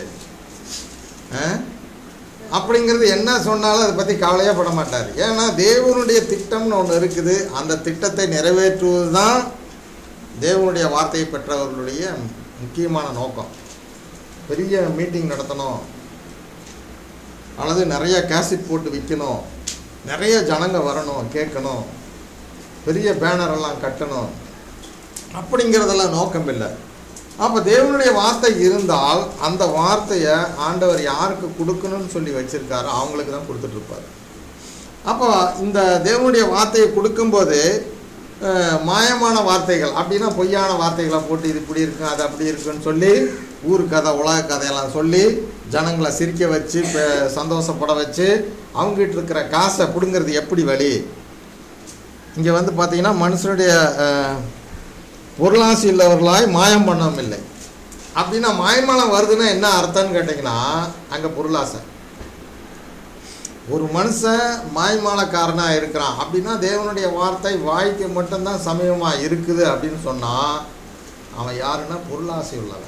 Speaker 1: அப்படிங்கிறது என்ன சொன்னாலும் அதை பற்றி கவலையே பட மாட்டார் ஏன்னா தேவனுடைய திட்டம்னு ஒன்று இருக்குது அந்த திட்டத்தை நிறைவேற்றுவது தான் தேவனுடைய வார்த்தையை பெற்றவர்களுடைய முக்கியமான நோக்கம் பெரிய மீட்டிங் நடத்தணும் அல்லது நிறைய கேசட் போட்டு விற்கணும் நிறைய ஜனங்க வரணும் கேட்கணும் பெரிய பேனர் எல்லாம் கட்டணும் அப்படிங்கிறதெல்லாம் நோக்கம் இல்லை அப்போ தேவனுடைய வார்த்தை இருந்தால் அந்த வார்த்தையை ஆண்டவர் யாருக்கு கொடுக்கணும்னு சொல்லி வச்சிருக்காரோ அவங்களுக்கு தான் கொடுத்துட்ருப்பார் அப்போ இந்த தேவனுடைய வார்த்தையை கொடுக்கும்போது அஹ், மாயமான வார்த்தைகள் அப்படின்னா பொய்யான வார்த்தைகளை போட்டு இது இப்படி இருக்கு அது அப்படி இருக்குன்னு சொல்லி ஊர் கதை உலக கதையெல்லாம் சொல்லி ஜனங்களை சிரிக்க வச்சு பே- சந்தோஷப்பட வச்சு அவங்ககிட்ட இருக்கிற காசை பிடுங்கிறது எப்படி வழி இங்கே வந்து பார்த்தீங்கன்னா மனுஷனுடைய அஹ், பொருளாசி உள்ளவர்களாய் மாயம் பண்ணவும் இல்லை அப்படின்னா மாயமாலம் வருதுன்னா என்ன அர்த்தம்னு கேட்டிங்கன்னா அங்கே பொருளாசை ஒரு மனுஷன் மாய்மாலக்காரனாக இருக்கிறான் அப்படின்னா தேவனுடைய வார்த்தை வாய்க்கு மட்டும்தான் சமயமாக இருக்குது அப்படின்னு சொன்னால் அவன் யாருன்னா பொருளாசை உள்ளவன்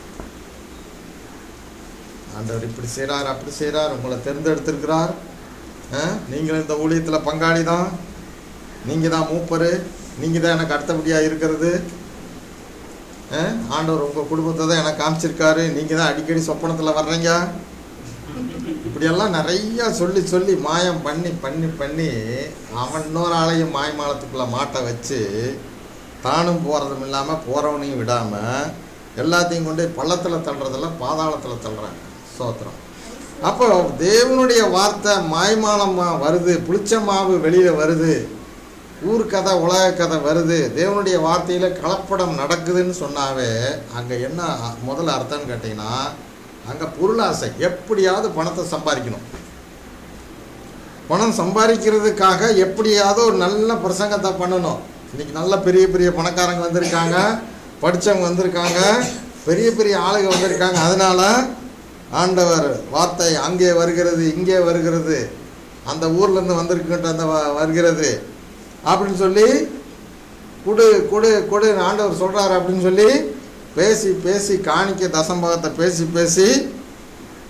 Speaker 1: ஆண்டவர் இப்படி செய்கிறார் அப்படி செய்கிறார் உங்களை தேர்ந்தெடுத்திருக்கிறார் அஹ், நீங்களும் இந்த ஊழியத்தில் பங்காளி தான் நீங்கள் தான் மூப்பர் நீங்கள் தான் எனக்கு அடுத்தபடியாக இருக்கிறது அஹ், ஆண்டவர் உங்கள் குடும்பத்தை தான் எனக்கு காமிச்சிருக்காரு நீங்கள் தான் அடிக்கடி சொப்பனத்தில் வர்றீங்க இப்படியெல்லாம் நிறைய சொல்லி சொல்லி மாயம் பண்ணி பண்ணி பண்ணி அவன் இன்னொரு ஆளையும் மாயமாலத்துக்குள்ளே மாட்ட வச்சு தானும் போகிறதும் இல்லாமல் போகிறவனையும் விடாமல் எல்லாத்தையும் கொண்டு பள்ளத்தில் தள்ளுறதில்ல பாதாளத்தில் தள்ளுறாங்க சோத்திரம் அப்போ தேவனுடைய வார்த்தை மாய்மாலமாக வருது புளிச்ச மாவு வெளியில் வருது ஊர் கதை உலக கதை வருது தேவனுடைய வார்த்தையில் கலப்படம் நடக்குதுன்னு சொன்னாவே அங்கே என்ன முதல்ல அர்த்தம்னு கேட்டிங்கன்னா அங்கே பொருளாசை எப்படியாவது பணத்தை சம்பாதிக்கணும் பணம் சம்பாதிக்கிறதுக்காக எப்படியாவது ஒரு நல்ல பிரசங்கத்தை பண்ணணும் இன்னைக்கு நல்ல பெரிய பெரிய பணக்காரங்க வந்திருக்காங்க படித்தவங்க வந்திருக்காங்க பெரிய பெரிய ஆளுங்க வந்திருக்காங்க அதனால ஆண்டவர் வார்த்தை அங்கே வருகிறது இங்கே வருகிறது அந்த ஊர்லேருந்து வந்திருக்கின்ற அந்த வ- வருகிறது அப்படின்னு சொல்லி கொடு கொடு கொடு ஆண்டவர் சொல்கிறாரு அப்படின்னு சொல்லி பேசி பேசி காணிக்க தசம்பாகத்தை பேசி பேசி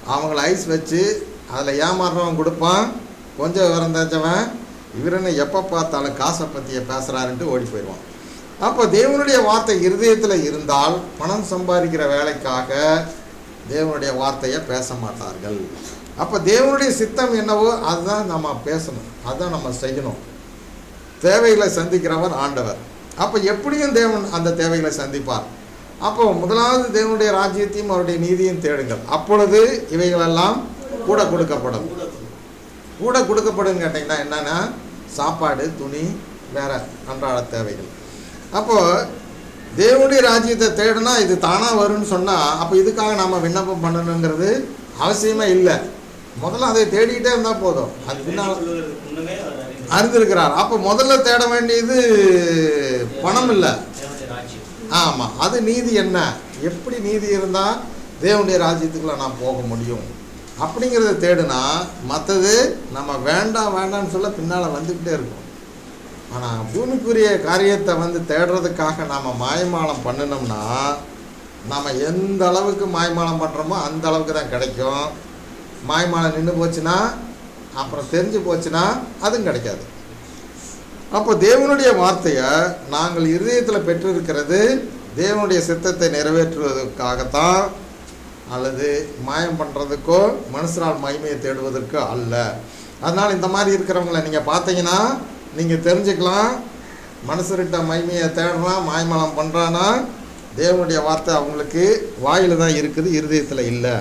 Speaker 1: அவங்கள ஐஸ் வச்சு அதில் ஏமாறுறவன் கொடுப்பான் கொஞ்சம் விவரம் தெரிஞ்சவன் இவரன்னு எப்போ பார்த்தாலும் காசை பற்றிய பேசுகிறாருன்ட்டு ஓடி போயிடுவான் அப்போ தேவனுடைய வார்த்தை இருதயத்தில் இருந்தால் பணம் சம்பாதிக்கிற வேலைக்காக தேவனுடைய வார்த்தையை பேச மாட்டார்கள் அப்போ தேவனுடைய சித்தம் என்னவோ அதுதான் நம்ம பேசணும் அதுதான் நம்ம செய்யணும் தேவைகளை சந்திக்கிறவர் ஆண்டவர் அப்போ எப்படியும் தேவன் அந்த தேவைகளை சந்திப்பார் அப்போ முதலாவது தேவனுடைய ராஜ்யத்தையும் அவருடைய நீதியும் தேடுங்கள் அப்பொழுது இவைகளெல்லாம் கூட கொடுக்கப்படும்
Speaker 2: கூட கொடு.
Speaker 1: கூட கொடுக்கப்படும் கேட்டிங்கன்னா என்னன்னா சாப்பாடு துணி வேற அன்றாட தேவைகள் அப்போ தேவனுடைய ராஜ்யத்தை தேடினா இது தானாக வரும்னு சொன்னால் அப்போ இதுக்காக நாம் விண்ணப்பம் பண்ணணுங்கிறது அவசியமே இல்லை முதல்ல அதை தேடிக்கிட்டே இருந்தால் போதும் அது பின்னால்
Speaker 2: சொல்லுவதற்கு முன்னமே அவர் அறிந்தார்.
Speaker 1: அறிந்திருக்கிறார் அப்போ முதல்ல தேட வேண்டியது பணம் இல்லை
Speaker 2: தேவனுடைய ராஜ்யம்
Speaker 1: ஆமாம் அது நீதி என்ன எப்படி நீதி இருந்தால் தேவனுடைய ராஜ்யத்துக்குள்ள நான் போக முடியும் அப்படிங்கிறத தேடுனா மற்றது நம்ம வேண்டாம் வேண்டாம்னு சொல்ல பின்னால் வந்துக்கிட்டே இருக்கும் ஆனால் பூமிக்குரிய காரியத்தை வந்து தேடுறதுக்காக நாம் மாயமாலம் பண்ணினோம்னா நம்ம எந்த அளவுக்கு மாயமாலம் பண்ணுறோமோ அந்த அளவுக்கு தான் கிடைக்கும் மாயமாலம் நின்று போச்சுன்னா அப்புறம் தெரிஞ்சு போச்சுன்னா அதுவும் கிடைக்காது அப்போ தேவனுடைய வார்த்தையை நாங்கள் இருதயத்தில் பெற்றிருக்கிறது தேவனுடைய சித்தத்தை நிறைவேற்றுவதற்காகத்தான் அல்லது மாயம் பண்ணுறதுக்கோ மனுஷனால் மகிமையை தேடுவதற்கோ அல்ல அதனால் இந்த மாதிரி இருக்கிறவங்கள நீங்கள் பார்த்தீங்கன்னா நீங்கள் தெரிஞ்சுக்கலாம் மனுஷர்கிட்ட மகிமையை தேடுறான் மாய்மலம் பண்ணுறான்னா தேவனுடைய வார்த்தை அவங்களுக்கு வாயில் தான் இருக்குது இருதயத்தில் இல்லை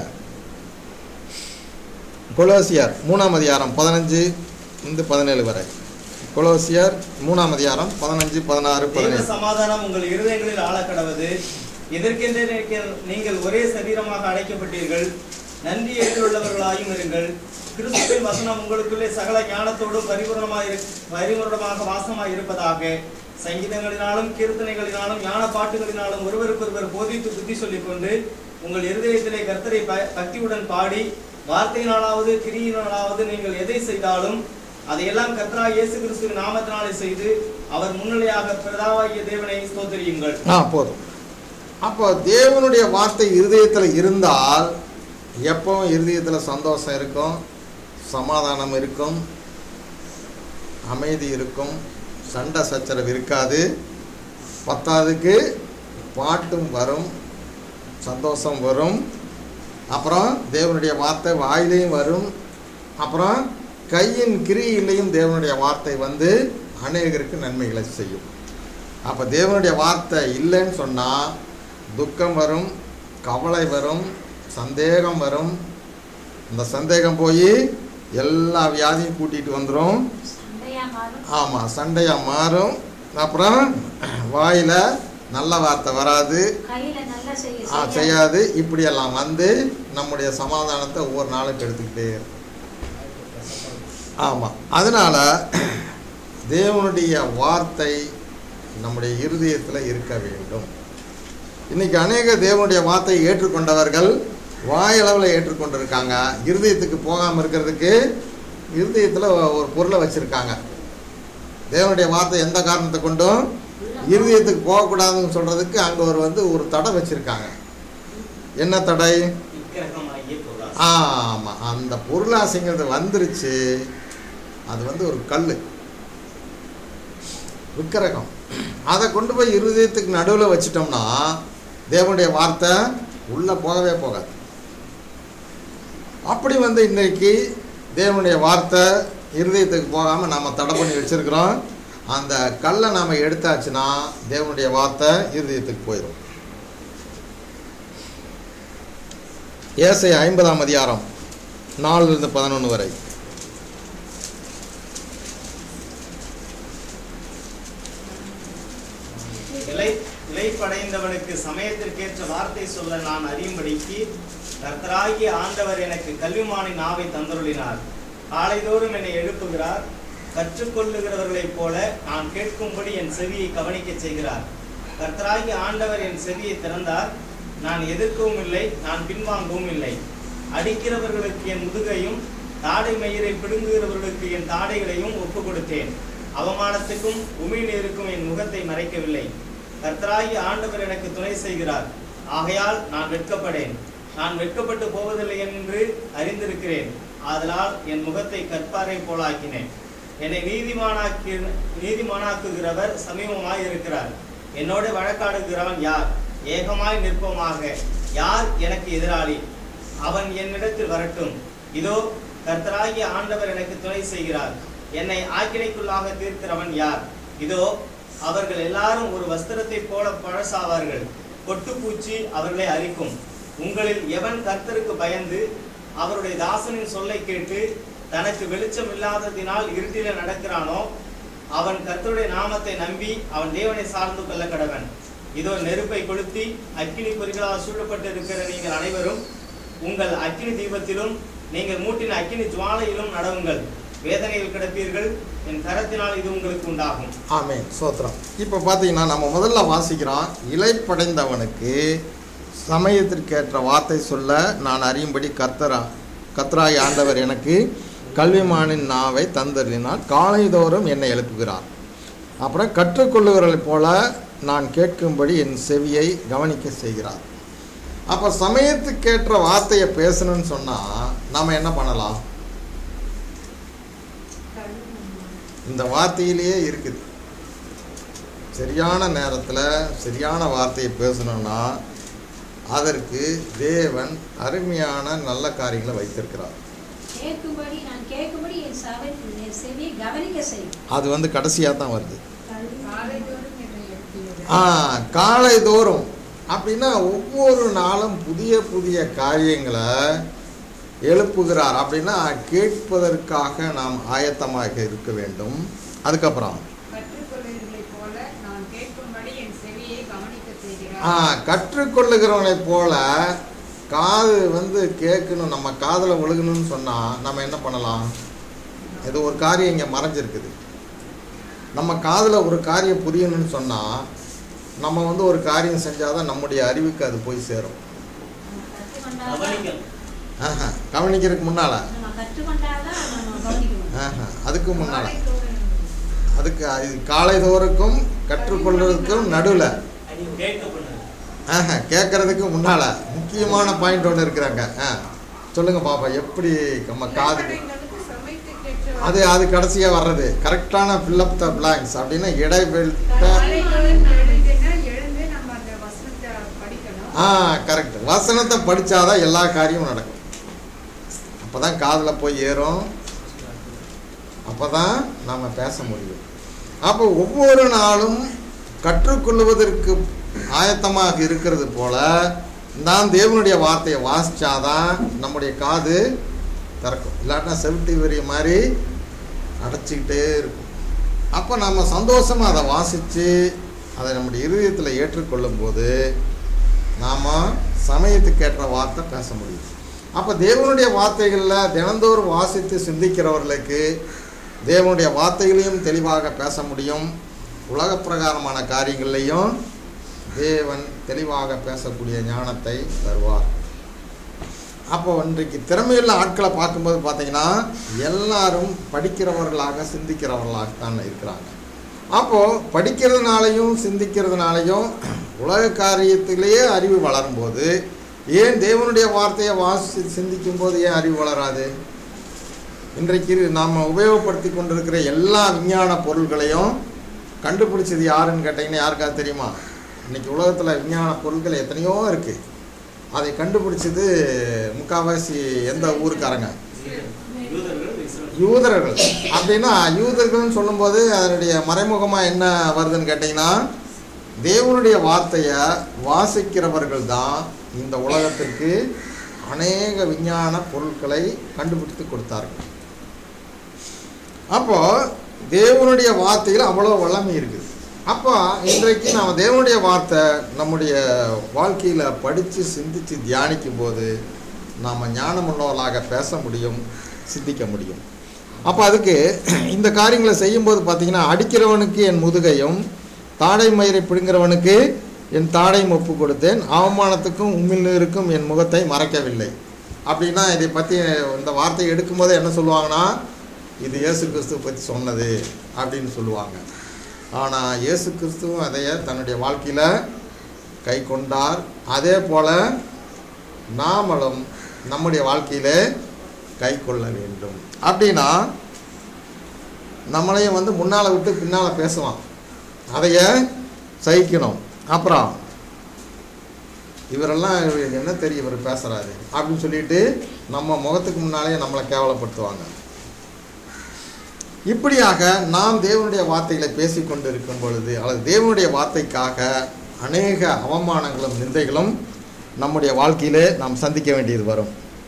Speaker 1: கொலோசியர் மூணாம் அதிகாரம் பதினஞ்சு இருந்து பதினேழு வரை கொலோசியர் மூணாம் அதிகாரம் பதினஞ்சு பதினாறு
Speaker 2: தேவ
Speaker 1: பதினேழு
Speaker 2: சமாதானம் உங்கள் இருதயங்களில் ஆளக்கடவது இதற்கென்றே நீங்கள்- நீங்கள் ஒரே சரீரமாக அழைக்கப்பட்டீர்கள் நன்றி ஏற்றுள்ளவர்களாயும் இருங்கள் கிறிஸ்துவின் வசனம் உங்களுக்குள்ளே சகல ஞானத்தோடும் பரிபூரணமாக இரு- பரிபூரணமாக வாசமாய் இருப்பதாக சங்கீதங்களினாலும் கீர்த்தனைகளினாலும் ஞான பாட்டுகளினாலும் ஒருவருக்கொருவர் போதித்து புத்தி சொல்லிக் கொண்டு உங்கள் இருதயத்திலே கர்த்தரை ப- பக்தியுடன் பாடி வார்த்தையினாலாவது கிரியினாலாவது நீங்கள் எதை செய்தாலும் அதையெல்லாம் கர்த்தரா இயேசு கிறிஸ்துவின் நாமத்தினாலே செய்து அவர் முன்னிலையாக பிரதாவாகிய தேவனை ஸ்தோத்திரியுங்கள்
Speaker 1: ஆ போதும் அப்போ தேவனுடைய வார்த்தை இருதயத்தில் இருந்தால் எப்பவும் இருதயத்தில் சந்தோஷம் இருக்கும் சமாதானம் இருக்கும் அமைதி இருக்கும் சண்டை சச்சரவு இருக்காது பத்தாவதுக்கு பாட்டும் வரும் சந்தோஷம் வரும் அப்புறம் தேவனுடைய வார்த்தை வாயிலையும் வரும் அப்புறம் கையின் கிரியிலையும் தேவனுடைய வார்த்தை வந்து அநேகருக்கு நன்மைகளை செய்யும் அப்போ தேவனுடைய வார்த்தை இல்லைன்னு சொன்னால் துக்கம் வரும் கவலை வரும் சந்தேகம் வரும் இந்த சந்தேகம் போய் எல்லா வியாதியும் கூட்டிகிட்டு வந்துடும்
Speaker 4: சண்டையா மாறும்
Speaker 1: ஆமாம் சண்டையாக மாறும் அப்புறம் வாயில் நல்ல வார்த்தை வராது
Speaker 4: கையில நல்லா செய்ய
Speaker 1: ஆ
Speaker 4: செய்ய
Speaker 1: செய்யாது இப்படியெல்லாம் வந்து நம்முடைய சமாதானத்தை ஒவ்வொரு நாளும் கெடுத்துக்கிட்டே இருக்கும் ஆமாம் அதனால் தேவனுடைய வார்த்தை நம்முடைய இருதயத்தில் இருக்க வேண்டும் இன்னைக்கு அநேக தேவனுடைய வார்த்தையை ஏற்றுக்கொண்டவர்கள் வாயளவில் ஏற்றுக்கொண்டிருக்காங்க இருதயத்துக்கு போகாமல் இருக்கிறதுக்கு இருதயத்தில் ஒரு பொருளை வச்சுருக்காங்க தேவனுடைய வார்த்தை எந்த காரணத்தை கொண்டும் இருதயத்துக்கு போகக்கூடாதுன்னு சொல்கிறதுக்கு அங்கே ஒரு வந்து ஒரு தடை வச்சுருக்காங்க என்ன தடை
Speaker 2: விக்கிரகமாகிய பொருளாசை.
Speaker 1: ஆமாம் அந்த பொருளாசைங்கிறது வந்துருச்சு அது வந்து ஒரு கல் விக்கிரகம் அதை கொண்டு போய் இருதயத்துக்கு நடுவில் வச்சிட்டோம்னா தேவனுடைய வார்த்தை உள்ளே போகவே போகாது அப்படி வந்து இன்னைக்கு தேவனுடைய வார்த்தை இருதயத்துக்கு போகாமல் நாம் தடை பண்ணி வச்சிருக்கிறோம் அந்த கல்லை நாம் எடுத்தாச்சுன்னா தேவனுடைய வார்த்தை இருதயத்துக்கு போயிடும் ஏசை ஐம்பதாம் அதிகாரம் நாலுலேருந்து பதினொன்று வரை
Speaker 2: இலை இலைப்படைந்தவனுக்கு சமயத்திற்கேற்ற வார்த்தை சொல்ல நான் அறியும்படிக்கு கர்த்தராகிய ஆண்டவர் எனக்கு கல்விமானின் நாவை தந்தருளினார் காலைதோறும் என்னை எழுப்புகிறார் கற்றுக்கொள்ளுகிறவர்களைப் போல நான் கேட்கும்படி என் செவியை கவனிக்கச் செய்கிறார் கர்த்தராகிய ஆண்டவர் என் செவியை திறந்தார் நான் எதிர்க்கவும் இல்லை நான் பின்வாங்கவும் இல்லை அடிக்கிறவர்களுக்கு என் முதுகையும் தாடை மயிரை பிடுங்குகிறவர்களுக்கு என் தாடைகளையும் ஒப்புக் கொடுத்தேன் அவமானத்துக்கும் உமிழ்நீருக்கும் என் முகத்தை மறைக்கவில்லை கர்த்தராகி ஆண்டவர் எனக்கு துணை செய்கிறார் ஆகையால் நான் வெட்கப்படேன் நான் வெட்கப்பட்டு போவதில்லை என்று அறிந்திருக்கிறேன் ஆதலால் என் முகத்தை கற்பாரை போலாக்கினேன் என்னை நீதிமானாக்கி நீதிமானாக்குகிறவர் சமீபமாய் இருக்கிறார் என்னோடு வழக்காடுகிறவன் யார் ஏகமாய் நிற்போமாக யார் எனக்கு எதிராளி அவன் என்னிடத்தில் வரட்டும் இதோ கர்த்தராகிய ஆண்டவர் எனக்கு துணை செய்கிறார் என்னை ஆக்கினைக்குள்ளாக தீர்க்கிறவன் யார் இதோ அவர்கள் எல்லாரும் ஒரு வஸ்திரத்தைப் போல பழசாவார்கள் கொட்டுப்பூச்சி அவர்களை அரிக்கும் உங்களில் எவன் கர்த்தருக்கு பயந்து அவருடைய தாசனின் சொல்லை கேட்டு தனக்கு வெளிச்சம் இல்லாததினால் இருட்டில நடக்கிறானோ அவன் கர்த்தருடைய நாமத்தை நம்பி அவன் தேவனை சார்ந்து கொள்ள கடவன் இதோ நெருப்பை கொளுத்தி அக்கினி பொறிகளால் சூழப்பட்டு இருக்கிற நீங்கள் அனைவரும் உங்கள் அக்கினி தீபத்திலும் நீங்கள் மூட்டின அக்கினி ஜுவாலையிலும் நடவுங்கள் வேதனையில் கிடப்பீர்கள் என் கரத்தினால் இது உங்களுக்கு உண்டாகும்
Speaker 1: ஆமென் சோத்திரம் இப்போ பார்த்தீங்கன்னா நம்ம முதல்ல வாசிக்கிறோம் இலைப்படைந்தவனுக்கு சமயத்திற்கேற்ற வார்த்தை சொல்ல நான் அறியும்படி கர்த்தரா கர்த்தராய் ஆண்டவர் எனக்கு கல்விமானின் நாவை தந்தறினால் காலைதோறும் என்னை எழுப்புகிறார் அப்புறம் கற்றுக்கொள்ளுகிறவர்களைப் போல நான் கேட்கும்படி என் செவியை கவனிக்க செய்கிறார் அப்போ சமயத்துக்கேற்ற வார்த்தையை பேசணும்னு சொன்னால் நாம் என்ன பண்ணலாம் இந்த வார்த்தையிலேயே இருக்குது சரியான நேரத்தில் சரியான வார்த்தையை பேசணும்னா அதற்கு தேவன் அருமையான நல்ல காரியங்களை வைத்திருக்கிறார்
Speaker 4: கேட்கும்படி நான் கேட்கும்படி என் சவை என் செவியை கவனிக்க செய்யும்
Speaker 1: அது வந்து கடைசியாக தான் வருது
Speaker 6: காலைதோறும் என்னை எழுப்பியது.
Speaker 1: ஆ காலை தோறும் அப்படின்னா ஒவ்வொரு நாளும் புதிய புதிய காரியங்களை எழுப்புகிறார் அப்படின்னா கேட்பதற்காக நாம் ஆயத்தமாக இருக்க வேண்டும் அதுக்கப்புறம்
Speaker 6: கற்றுக்கொள்ளுகிறவர்களைப் போல நான் கேட்கும்படி என் செவியை கவனிக்க
Speaker 1: ஆ
Speaker 6: செய்கிறார்
Speaker 1: கற்றுக்கொள்ளுகிறவனைப் போல காது வந்து கேட்கணும் நம்ம காதில் விழுகணும்னு சொன்னால் நம்ம என்ன பண்ணலாம் இது ஒரு காரியம் இங்கே மறைஞ்சிருக்குது நம்ம காதில் ஒரு காரியம் புரியணும்னு சொன்னால் நம்ம வந்து ஒரு காரியம் செஞ்சால் தான் நம்முடைய அறிவுக்கு அது போய் சேரும்
Speaker 4: கற்றுக்கொண்டாதான்
Speaker 2: கவனிங்கள்
Speaker 1: ஆஹா கவனிக்கிறதுக்கு முன்னால்
Speaker 4: நம்ம கற்றுக்கொண்டாதான் நம்ம கவனிக்கணும்
Speaker 1: ஆஹா அதுக்கு முன்னால்
Speaker 6: காலைதோறும்
Speaker 1: அதுக்கு இது காலைதோறுக்கும் கற்றுக்கொள்றதுக்கும் நடுவில்
Speaker 2: அது கேட்க பண்ணுது
Speaker 1: ஆஹா கேட்கறதுக்கு முன்னால் முக்கியமான பாயிண்ட் ஒன்று இருக்கிறாங்க ஆ சொல்லுங்கள் பாப்பா எப்படி நம்ம காது
Speaker 6: இடைப்படைகளுக்கு சமைத்துக்கேற்ற
Speaker 1: அது அது கடைசியாக வர்றது கரெக்டான ஃபில்லப் த பிளாங்க்ஸ் அப்படின்னா இடைவெளித்த
Speaker 6: காலைதோறும் எழுந்துன்னா எழுந்து நம்ம அந்த வசனத்தை படிக்கணும்
Speaker 1: ஆ கரெக்ட் வசனத்தை படித்தாதான் எல்லா காரியமும் நடக்கும் அப்போ தான் காதில் போய் ஏறும் அப்போ தான் நாம் பேச முடியும் அப்போ ஒவ்வொரு நாளும் கற்றுக்கொள்வதற்கு ஆயத்தமாக இருக்கிறது போல நான் தேவனுடைய வார்த்தையை வாசித்தாதான் நம்முடைய காது திறக்கும் இல்லாட்டினா செவிட்டு வரிய மாதிரி அடைச்சிக்கிட்டே இருக்கும் அப்போ நம்ம சந்தோஷமாக அதை வாசித்து அதை நம்முடைய இருதயத்தில் ஏற்றுக்கொள்ளும் போது நாம் சமயத்துக்கேற்ற வார்த்தை பேச முடியும் அப்போ தேவனுடைய வார்த்தைகளில் தினந்தோறும் வாசித்து சிந்திக்கிறவர்களுக்கு தேவனுடைய வார்த்தைகளையும் தெளிவாக பேச முடியும் உலக பிரகாரமான காரியங்கள்லையும் தேவன் தெளிவாக பேசக்கூடிய ஞானத்தை தருவார் அப்போ இன்றைக்கு திறமையுள்ள ஆட்களை பார்க்கும்போது பார்த்தீங்கன்னா எல்லாரும் படிக்கிறவர்களாக சிந்திக்கிறவர்களாக தான் இருக்கிறாங்க அப்போது படிக்கிறதுனாலையும் சிந்திக்கிறதுனாலையும் உலக காரியத்திலேயே அறிவு வளரும்போது ஏன் தேவனுடைய வார்த்தையை வாசி சிந்திக்கும் போது ஏன் அறிவு வளராது இன்றைக்கு நாம் உபயோகப்படுத்தி கொண்டிருக்கிற எல்லா விஞ்ஞான பொருள்களையும் கண்டுபிடிச்சது யாருன்னு கேட்டிங்கன்னா யாருக்காவது தெரியுமா இன்னைக்கு உலகத்தில் விஞ்ஞான பொருட்கள் எத்தனையோ இருக்குது அதை கண்டுபிடிச்சது முக்கால்வாசி எந்த ஊருக்காரங்க
Speaker 2: யூதர்கள் இஸ்ரவேல்.
Speaker 1: யூதர்கள் அப்படின்னா யூதர்கள்னு சொல்லும்போது அதனுடைய மறைமுகமாக என்ன வருதுன்னு கேட்டிங்கன்னா தேவனுடைய வார்த்தையை வாசிக்கிறவர்கள் தான் இந்த உலகத்திற்கு அநேக விஞ்ஞான பொருட்களை கண்டுபிடித்து கொடுத்தார்கள் அப்போ தேவனுடைய வார்த்தையில் அவ்வளோ வல்லமை இருக்குது அப்போ இன்றைக்கு நாம் தேவனுடைய வார்த்தை நம்முடைய வாழ்க்கையில் படித்து சிந்தித்து தியானிக்கும் போது நாம் ஞானமுள்ளவர்களாக பேச முடியும் சிந்திக்க முடியும் அப்போ அதுக்கு இந்த காரியங்களை செய்யும்போது பார்த்தீங்கன்னா அடிக்கிறவனுக்கு என் முதுகையும் தாடை மயிரை பிடுங்கிறவனுக்கு என் தாடையும் ஒப்பு கொடுத்தேன் அவமானத்துக்கும் உமிழ்நீருக்கும் என் முகத்தை மறைக்கவில்லை அப்படின்னா இதை பற்றி இந்த வார்த்தையை எடுக்கும்போது என்ன சொல்லுவாங்கன்னா இது இயேசு கிறிஸ்துவ பற்றி சொன்னது அப்படின்னு சொல்லுவாங்க ஆனால் இயேசு கிறிஸ்துவும் அதைய தன்னுடைய வாழ்க்கையில் கை கொண்டார் அதே போல் நாமளும் நம்முடைய வாழ்க்கையிலே கை கொள்ள வேண்டும் அப்படின்னா நம்மளையும் வந்து முன்னால் விட்டு பின்னால் பேசுவான் அதைய சகிக்கணும் அப்புறம் இவரெல்லாம் இவருக்கு என்ன தெரியும் இவர் பேசுகிறாரு அப்படின்னு சொல்லிட்டு நம்ம முகத்துக்கு முன்னாலே நம்மளை கேவலப்படுத்துவாங்க இப்படியாக நாம் தேவனுடைய வார்த்தைகளை பேசிக்கொண்டு இருக்கும் பொழுது அல்லது தேவனுடைய வார்த்தைக்காக அநேக அவமானங்களும் நிந்தைகளும் நம்முடைய வாழ்க்கையிலே நாம் சந்திக்க வேண்டியது வரும்